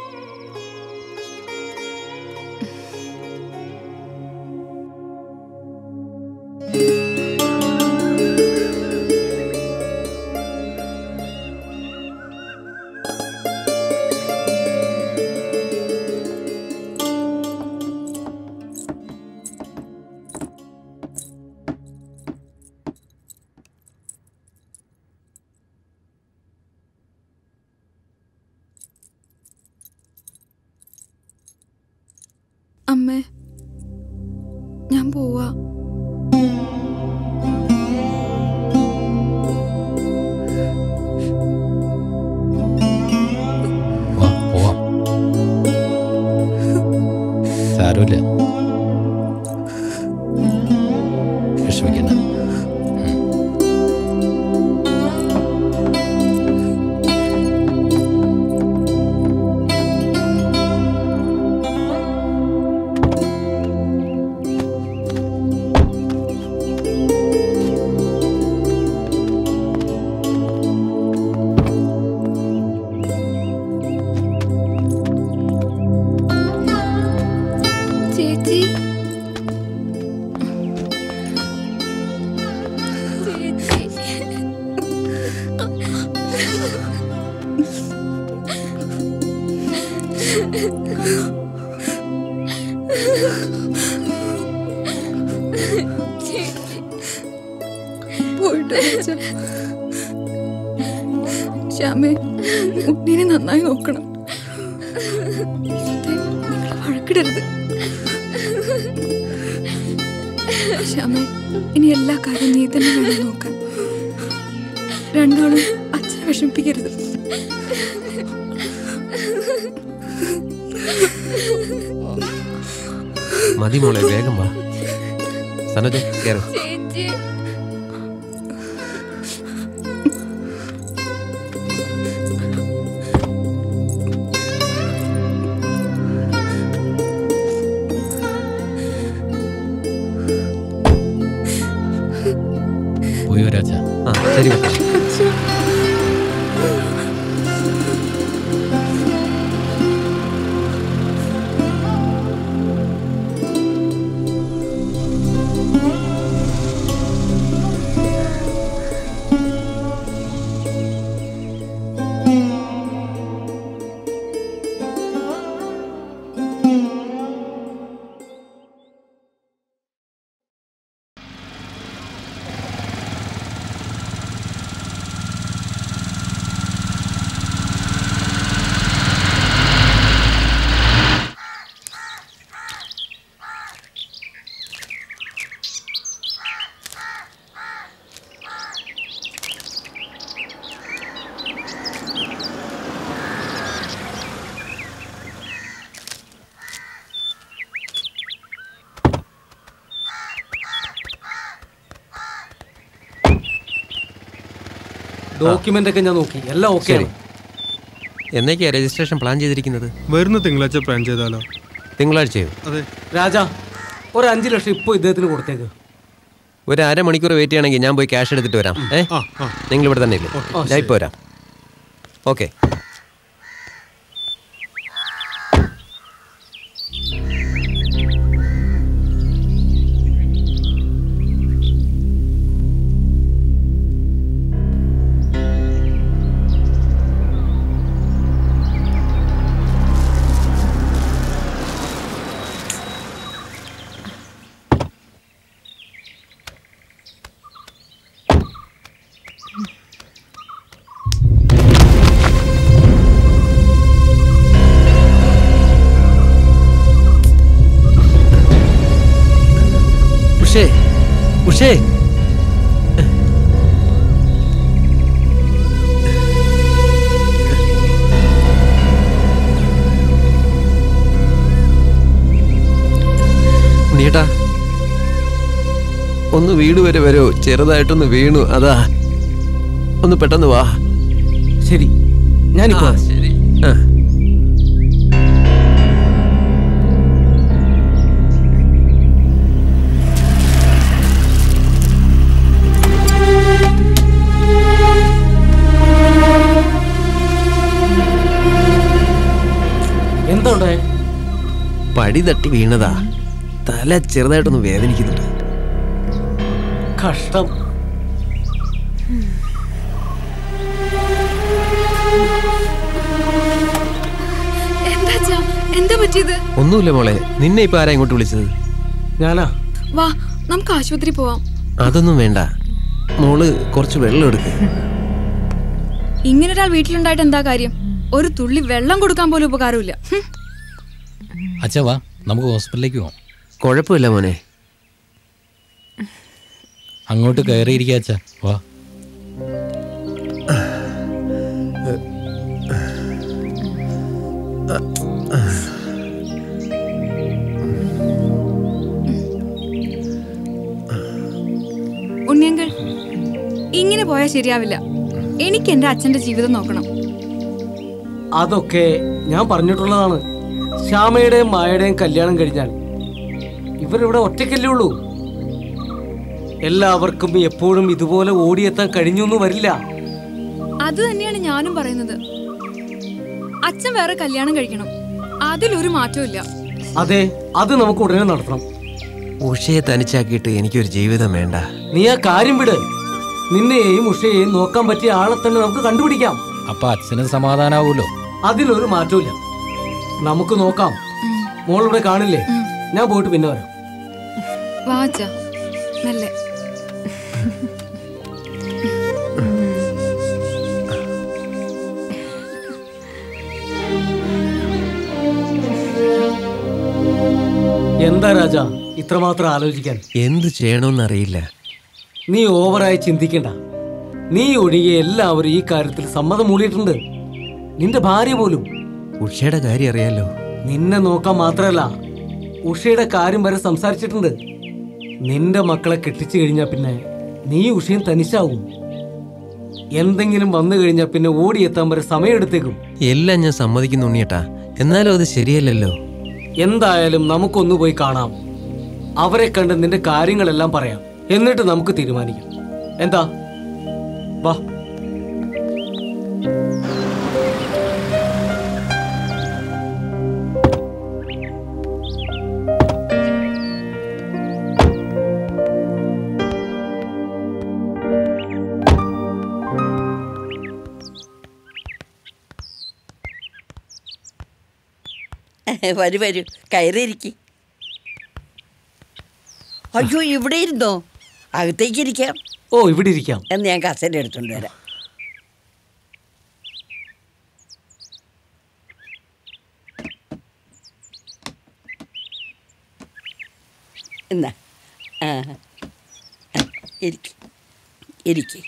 അമ്മേ ഞാൻ പോവാ വാ പോവാം സാരമില്ല വിഷമിക്കണ്ട ചേച്ചി പോയിട്ട് വരാം, അച്ഛാ. ശ്യാമേ ഉണ്ണിനെ നന്നായി നോക്കണം ദേ, നിങ്ങള് വഴക്കിടരുത് ശ്യാമേ ഇനി എല്ലാ കാര്യവും നീ തന്നെ വേണം നോക്കാൻ രണ്ടാളും അച്ഛനെ വിഷമിപ്പിക്കരുത് മതി മോളെ വേഗം വാ സനോജ കയറും ചേച്ചി പോയോ രാജ ആ ശരി ഡോക്യുമെന്റ് ഒക്കെ ഞാൻ നോക്കി എല്ലാം ഓക്കെ ശരി എന്നേക്കാ രജിസ്ട്രേഷൻ പ്ലാൻ ചെയ്തിരിക്കുന്നത് വരുന്ന തിങ്കളാഴ്ച പ്ലാൻ ചെയ്താലോ തിങ്കളാഴ്ചയോ അതെ രാജ ഒരു അഞ്ച് ലക്ഷം ഇപ്പോൾ ഇദ്ദേഹത്തിന് കൊടുത്തേക്ക് ഒരു അരമണിക്കൂർ വെയിറ്റ് ചെയ്യണമെങ്കിൽ ഞാൻ പോയി ക്യാഷ് എടുത്തിട്ട് വരാം ഏ നിങ്ങൾ ഇവിടെ തന്നെ ഇല്ലേ ആ, ഞാൻ ശരി. ഇപ്പോൾ വരാം ഓക്കെ ഉഷേ ഉഷേ ഉണ്ണിയേട്ടാ ഒന്ന് വീട് വരെ വരോ ചെറുതായിട്ടൊന്ന് വീണു അതാ ഒന്ന് പെട്ടെന്ന് വാ ശരി ഞാനിപ്പോ ശരി ആ എന്താ ഉണ്ടായേ പടി തട്ടി വീണതാ തല ചെറുതായിട്ടൊന്ന് വേദനിക്കുന്നുണ്ട് കഷ്ടം എന്താ അച്ഛാ? എന്താ പറ്റിയത് ഒന്നുമില്ല മോളെ നിന്നെ ഇപ്പൊ ആരാ ഇങ്ങോട്ട് വിളിച്ചത് ഞാനാ വാ നമുക്ക് ആശുപത്രി പോവാം അതൊന്നും വേണ്ട മോള് കുറച്ച് വെള്ളം എടുക്ക് ഇങ്ങനെ ഒരാൾ വീട്ടിലുണ്ടായിട്ട് എന്താ കാര്യം ഒരു തുള്ളി വെള്ളം കൊടുക്കാൻ പോലും ഉപകാരമില്ല ഹും. അച്ഛാ വാ നമുക്ക് ഹോസ്പിറ്റലിലേക്ക് പോവാം കുഴപ്പമില്ല മോനെ അങ്ങോട്ട് കയറിയിരിക്കുക അച്ഛാ വാ ഉണ്ണിയങ്കൾ ഇങ്ങനെ പോയാൽ ശരിയാവില്ല എനിക്ക് എന്റെ അച്ഛന്റെ ജീവിതം നോക്കണം അതൊക്കെ ഞാൻ പറഞ്ഞിട്ടുള്ളതാണ് ശ്യാമയുടെയും മായയുടെയും കല്യാണം കഴിഞ്ഞാൽ ഇവരിവിടെ ഒറ്റയ്ക്കല്ലേ ഉള്ളൂ എല്ലാവർക്കും എപ്പോഴും ഇതുപോലെ ഓടിയെത്താൻ കഴിഞ്ഞൊന്നും വരില്ല അത് തന്നെയാണ് ഞാനും പറയുന്നത് അച്ഛൻ വേറെ കല്യാണം കഴിക്കണം അതിലൊരു മാറ്റവും ഇല്ല അതെ അത് നമുക്ക് ഉടനെ നടത്തണം ഉഷയെ തനിച്ചാക്കിയിട്ട് എനിക്കൊരു ജീവിതം വേണ്ട നീ ആ കാര്യം വിട് നിന്നെയും ഉഷയെയും നോക്കാൻ പറ്റിയ ആളെ തന്നെ നമുക്ക് കണ്ടുപിടിക്കാം അപ്പൊ അച്ഛന് സമാധാനാവൂലോ അതിലൊരു മാറ്റമില്ല നമുക്ക് നോക്കാം മോളിവിടെ കാണില്ലേ ഞാൻ പോയിട്ട് പിന്നെ വരാം വാ അച്ഛാ മെല്ലെ എന്താ രാജ ഇത്രമാത്രം ആലോചിക്കാൻ എന്ത് ചെയ്യണമെന്നറിയില്ല നീ ഓവറായി ചിന്തിക്കണ്ട നീ ഒഴികെ എല്ലാവരും ഈ കാര്യത്തിൽ സമ്മതം മൂളിയിട്ടുണ്ട് നിന്റെ ഭാര്യ പോലും ഉഷയുടെ കാര്യം അറിയാലോ നിന്നെ നോക്കാൻ മാത്രമല്ല ഉഷയുടെ കാര്യം വരെ സംസാരിച്ചിട്ടുണ്ട് നിന്റെ മക്കളെ കെട്ടിച്ചു കഴിഞ്ഞാൽ പിന്നെ നീ ഉഷയും തനിച്ചാവും എന്തെങ്കിലും വന്നു കഴിഞ്ഞാൽ പിന്നെ ഓടിയെത്താൻ വരെ സമയമെടുത്തേക്കും എല്ലാം ഞാൻ സമ്മതിക്കുന്നു ഉണ്ണിയേട്ടാ എന്നാലും അത് ശരിയല്ലല്ലോ എന്തായാലും നമുക്കൊന്നു പോയി കാണാം അവരെ കണ്ട് നിന്റെ കാര്യങ്ങളെല്ലാം പറയാം എന്നിട്ട് നമുക്ക് തീരുമാനിക്കാം എന്താ വാ വരൂ വരൂ കയറിയിരിക്കി അയ്യോ ഇവിടെ ഇരുന്നോ അകത്തേക്ക് ഇരിക്കാം ഓ ഇവിടെ ഇരിക്കാം എന്ന് ഞാൻ കസേര എടുത്തോണ്ട് വരാം എന്നാ ആ ഇരിക്കി ഇരിക്കി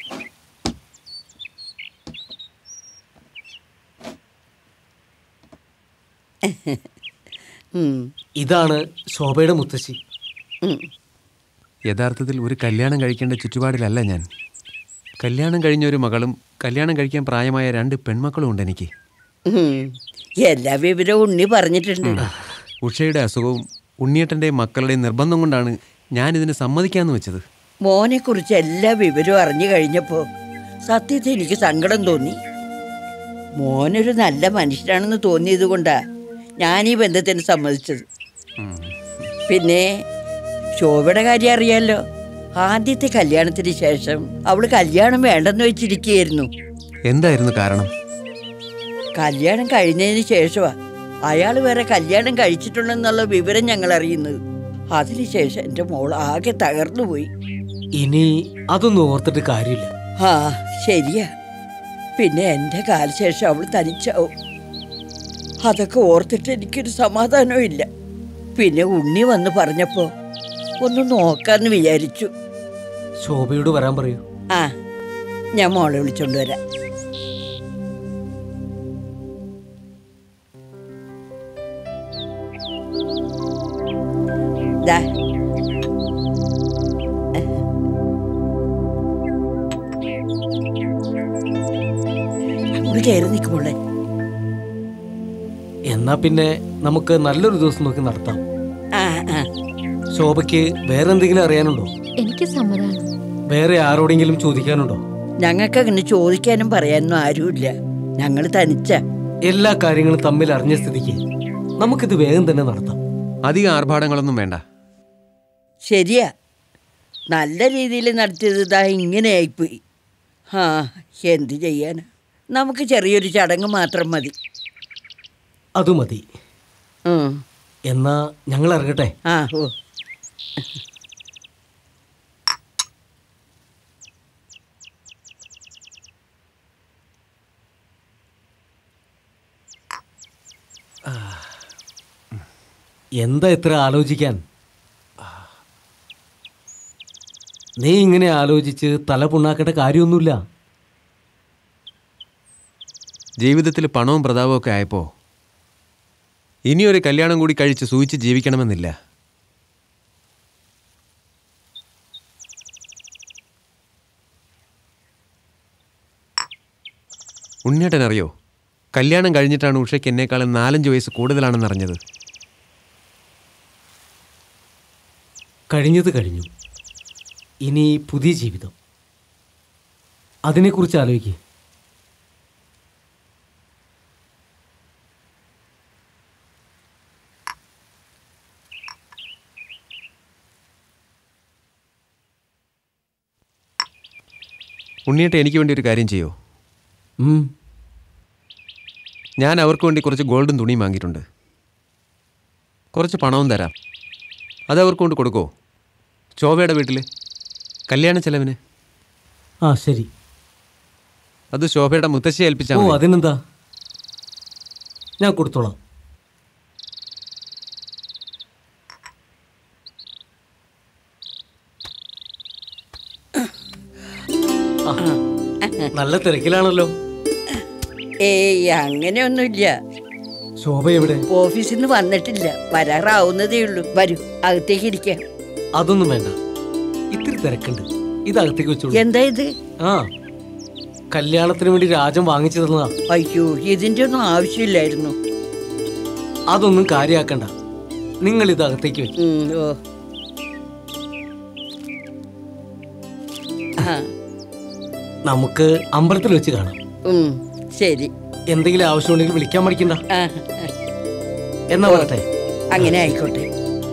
ഇതാണ് ശോഭയുടെ മുത്തശ്ശി യഥാർത്ഥത്തിൽ ഒരു കല്യാണം കഴിക്കേണ്ട ചുറ്റുപാടിലല്ല ഞാൻ കല്യാണം കഴിഞ്ഞ ഒരു മകളും കല്യാണം കഴിക്കാൻ പ്രായമായ രണ്ട് പെൺമക്കളും ഉണ്ട് എനിക്ക് ഉം. എല്ലാ വിവരവും ഉണ്ണി പറഞ്ഞിട്ടുണ്ട് ഉഷയുടെ അസുഖവും ഉണ്ണിയേട്ടൻ്റെയും മക്കളുടെയും നിർബന്ധം കൊണ്ടാണ് ഞാൻ ഇതിന് സമ്മതിക്കാന്ന് വെച്ചത് മോനെ കുറിച്ച് എല്ലാ വിവരവും അറിഞ്ഞു കഴിഞ്ഞപ്പോൾ സത്യത്തിൽ എനിക്ക് സങ്കടം തോന്നി മോനൊരു നല്ല മനുഷ്യനാണെന്ന് തോന്നിയത് കൊണ്ടാ ഞാൻ ഈ ബന്ധത്തിന് സമ്മതിച്ചത് പിന്നെ ശോഭയുടെ കാര്യം അറിയാലോ ആദ്യത്തെ കല്യാണത്തിന് ശേഷം അവള് കല്യാണം വേണ്ടെന്ന് വെച്ചിരിക്കുകയായിരുന്നു എന്തായിരുന്നു കാരണം കല്യാണം കഴിഞ്ഞതിന് ശേഷമാ അയാൾ വേറെ കല്യാണം കഴിച്ചിട്ടുണ്ടെന്നുള്ള വിവരം ഞങ്ങൾ അറിയുന്നത് അതിനുശേഷം എൻ്റെ മോൾ ആകെ തകർന്നു പോയി ഇനി അതൊന്നും ഓർത്തിട്ട് കാര്യമില്ല ആ ശരിയാ പിന്നെ എൻ്റെ കാലശേഷം അവൾ തനിച്ചാവും അതൊക്കെ ഓർത്തിട്ട് എനിക്കൊരു സമാധാനവും ഇല്ല പിന്നെ ഉണ്ണി വന്ന് പറഞ്ഞപ്പോ ഒന്ന് നോക്കാന്ന് വിചാരിച്ചു ശോഭയോട് വരാൻ പറയൂ ആ ഞാൻ മോളെ വിളിച്ചോണ്ട് വരാം ദാ. കയറി നിൽക്കുമ്പോളെ എന്നാ പിന്നെ നമുക്ക് നല്ലൊരു ദിവസം നോക്കി നടത്താം ആ ആ ശോഭയ്ക്ക് വേറെ എന്തെങ്കിലും അറിയാനുണ്ടോ എനിക്ക് സമ്മതമാണ് വേറെ ആരോടെങ്കിലും ചോദിക്കാനുണ്ടോ ഞങ്ങൾക്ക് അങ്ങനെ ചോദിക്കാനും പറയാനൊന്നും ആരുമില്ല ഞങ്ങൾ തനിച്ച എല്ലാ കാര്യങ്ങളും തമ്മിൽ അറിഞ്ഞ സ്ഥിതിക്ക് നമുക്കിത് വേഗം തന്നെ നടത്താം അധികം ആർഭാടങ്ങളൊന്നും വേണ്ട ശരിയാ നല്ല രീതിയിൽ നടത്തിയത് ഇതാ ഇങ്ങനെ ആയിപ്പോയി ആ എന്ത് ചെയ്യാനാ നമുക്ക് ചെറിയൊരു ചടങ്ങ് മാത്രം മതി അത് മതി ഉം. എന്നാ ഞങ്ങൾ ഇറങ്ങട്ടെ ആ ഓ എന്താ ഇത്ര ആലോചിക്കാൻ നീ ഇങ്ങനെ ആലോചിച്ച് തല പുണ്ണാക്കേണ്ട കാര്യമൊന്നുമില്ല ജീവിതത്തിൽ പണവും പ്രതാപവും ഒക്കെ ആയപ്പോൾ ഇനിയൊരു കല്യാണം കൂടി കഴിച്ച് സൂചിച്ച് ജീവിക്കണമെന്നില്ല ഉണ്ണിയേട്ടൻ അറിയോ കല്യാണം കഴിഞ്ഞിട്ടാണ് ഉഷയ്ക്ക് എന്നേക്കാളും നാലഞ്ച് വയസ്സ് കൂടുതലാണെന്ന് അറിഞ്ഞത് കഴിഞ്ഞത് കഴിഞ്ഞു ഇനി പുതിയ ജീവിതം അതിനെക്കുറിച്ച് ആലോചിക്കുക ഉണ്ണിയേട്ടൻ എനിക്ക് വേണ്ടി ഒരു കാര്യം ചെയ്യോ ഞാൻ അവർക്ക് വേണ്ടി കുറച്ച് ഗോൾഡും തുണിയും വാങ്ങിയിട്ടുണ്ട് കുറച്ച് പണവും തരാം അത് അവർക്ക് കൊണ്ട് കൊടുക്കോ ശോഭയുടെ വീട്ടിൽ കല്യാണ ചെലവിന് ആ ശരി അത് ശോഭയുടെ മുത്തശ്ശിയെ ഏൽപ്പിച്ചാൽ ഓ മതി. അതിനെന്താ ഞാൻ കൊടുത്തോളാം ആ, നല്ല തിരക്കിലാണല്ലോ ഏയ് അങ്ങനെയൊന്നുമില്ല ശോഭ എവിടെ ഓഫീസിൽ നിന്ന് വന്നിട്ടില്ല വരാറാവുന്നതേ ഉള്ളൂ വരൂ അകത്തേക്ക് ഇരിക്കാം അതൊന്നും വേണ്ട ഇത്തിരി തിരക്കുണ്ട് ഇത് അകത്തേക്ക് വെച്ചോളൂ എന്താ ഇത് ആ കല്യാണത്തിന് വേണ്ടി രാജൻ വാങ്ങിച്ചു തന്നതാ അയ്യോ ഇതിന്റെ ഒന്നും ആവശ്യമില്ലായിരുന്നു അതൊന്നും കാര്യാക്കണ്ട നിങ്ങൾ ഇത് അകത്തേക്ക് വെച്ചു ഉം, ഓ ആ നമുക്ക് അമ്പലത്തിൽ വെച്ച് കാണാം ഉം, ശരി എന്തെങ്കിലും ആവശ്യമുണ്ടെങ്കിൽ വിളിക്കാൻ മടിക്കണ്ട ആ, എന്നാ പറട്ടെ അങ്ങനെ ആയിക്കോട്ടെ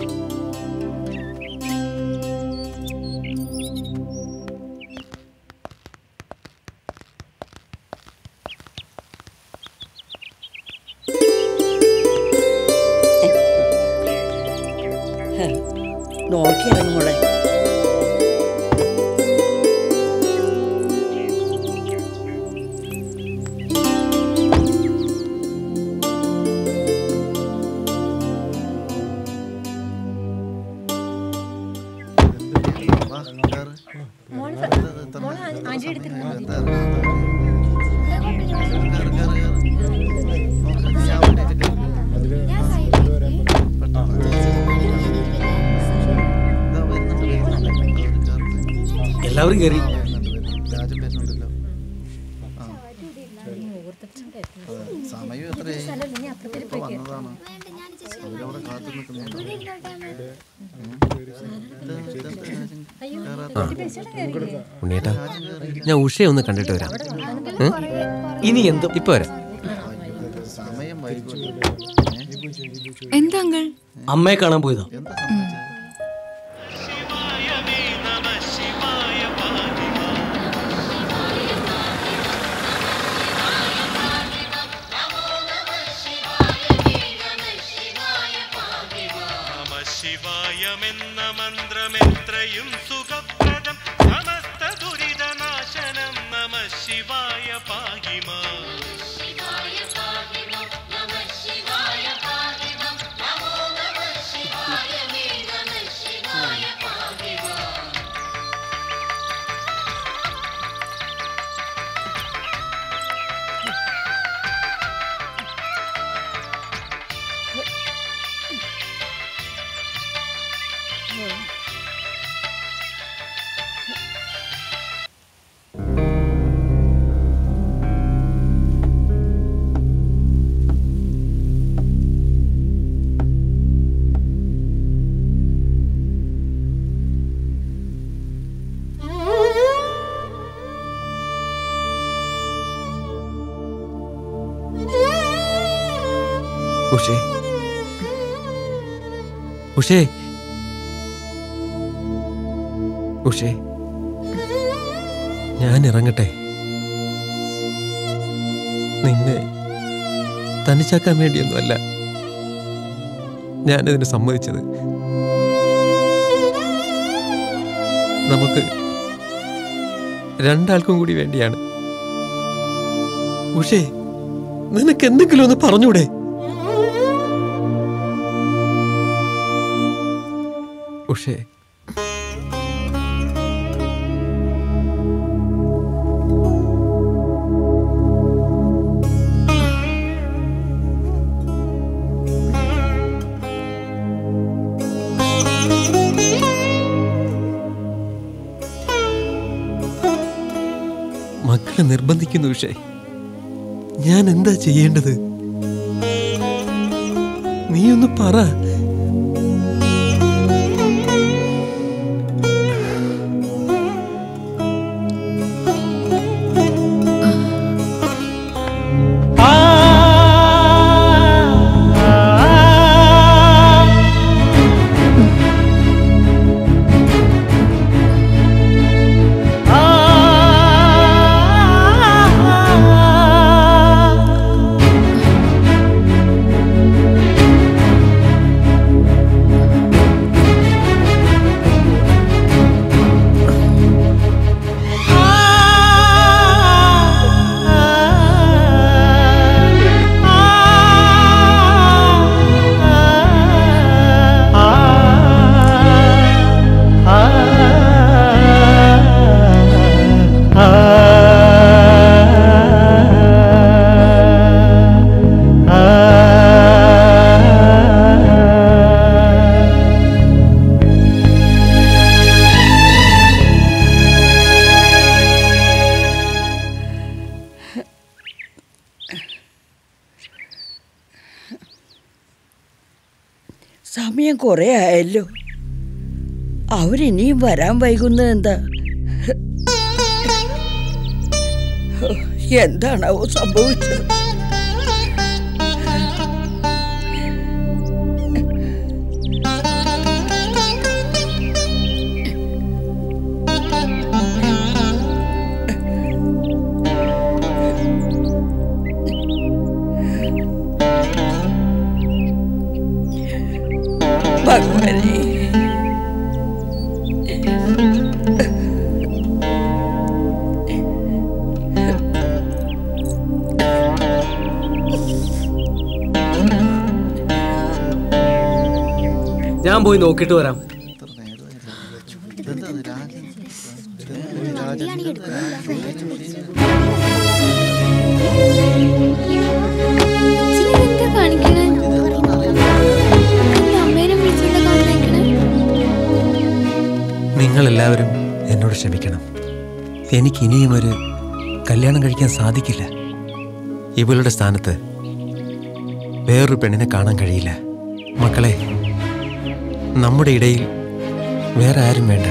നോക്കിയിറങ്ങ് മോളെ എല്ലാവരും കയറി സമയം എത്രയായി ഇപ്പൊ വന്നതാണ് അവരവിടെ കാത്തു ഉണ്ണിയേട്ടാ ഞാൻ ഉഷയെ ഒന്ന് കണ്ടിട്ട് വരാം ഉം? ഇനി എന്ത് ഇപ്പൊ വരാം സമയം വൈകിച്ചു എന്താ അങ്കിൾ അമ്മയെ കാണാൻ പോയതാ ശിവായമെന്ന മന്ത്രമെത്രയും സുഖപ്രദം സമസ്ത ദുരിതനാശനം നമ ശിവായ പാഹിമാ ഉഷേ ഉഷേ ഉഷേ ഞാൻ ഇറങ്ങട്ടെ നിന്നെ തനിച്ചാക്കാൻ വേണ്ടിയൊന്നുമല്ല ഞാനതിന് സമ്മതിച്ചത് നമുക്ക് രണ്ടാൾക്കും കൂടി വേണ്ടിയാണ് ഉഷേ നിനക്ക് എന്തെങ്കിലും ഒന്ന് പറഞ്ഞൂടെ ഉഷേ മക്കളെ നിർബന്ധിക്കുന്നു ഉഷേ ഞാൻ എന്താ ചെയ്യേണ്ടത് നീ ഒന്ന് പറ സമയം കുറേ ആയല്ലോ അവരിനിയും വരാൻ വൈകുന്നത് എന്താ എന്താണാവോ സംഭവിച്ചത് ഭഗവാനെ ഞാൻ പോയി നോക്കിയിട്ട് വരാം എന്താ കാണിക്കണേ എന്റെ അമ്മേനെ വിളിച്ചെന്താ കാണിക്കണേ നിങ്ങളെല്ലാവരും എന്നോട് ക്ഷമിക്കണം എനിക്ക് ഇനിയും ഒരു കല്യാണം കഴിക്കാൻ സാധിക്കില്ല ഇവളുടെ സ്ഥാനത്ത് വേറൊരു പെണ്ണിനെ കാണാൻ കഴിയില്ല മക്കളെ നമ്മുടെ ഇടയിൽ വേറെ ആരും വേണ്ട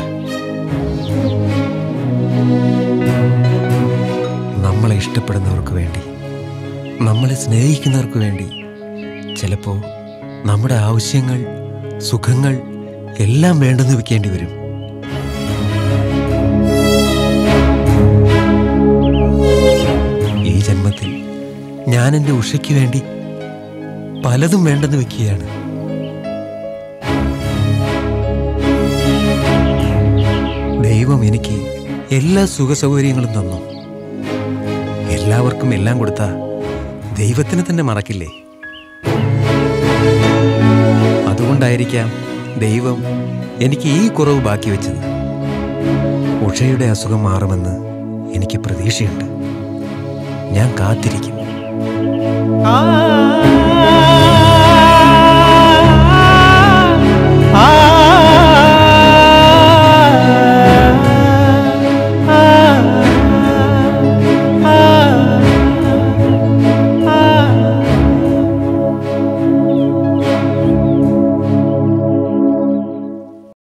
നമ്മളെ ഇഷ്ടപ്പെടുന്നവർക്ക് വേണ്ടി നമ്മളെ സ്നേഹിക്കുന്നവർക്ക് വേണ്ടി ചിലപ്പോൾ നമ്മുടെ ആവശ്യങ്ങൾ സുഖങ്ങൾ എല്ലാം വേണ്ടെന്ന് വെക്കേണ്ടി വരും ഈ ജന്മത്തിൽ ഞാൻ എൻ്റെ ഉഷയ്ക്ക് വേണ്ടി പലതും വേണ്ടെന്ന് വെക്കുകയാണ് ദൈവം എനിക്ക് എല്ലാ സുഖസൗകര്യങ്ങളും തന്നു എല്ലാവർക്കും എല്ലാം കൊടുത്ത ദൈവത്തിന് തന്നെ മറക്കില്ലേ അതുകൊണ്ടായിരിക്കാം ദൈവം എനിക്ക് ഈ കുറവ് ബാക്കി വെച്ചത് ഉഷയുടെ അസുഖം മാറുമെന്ന് എനിക്ക് പ്രതീക്ഷയുണ്ട് ഞാൻ കാത്തിരിക്കും ആ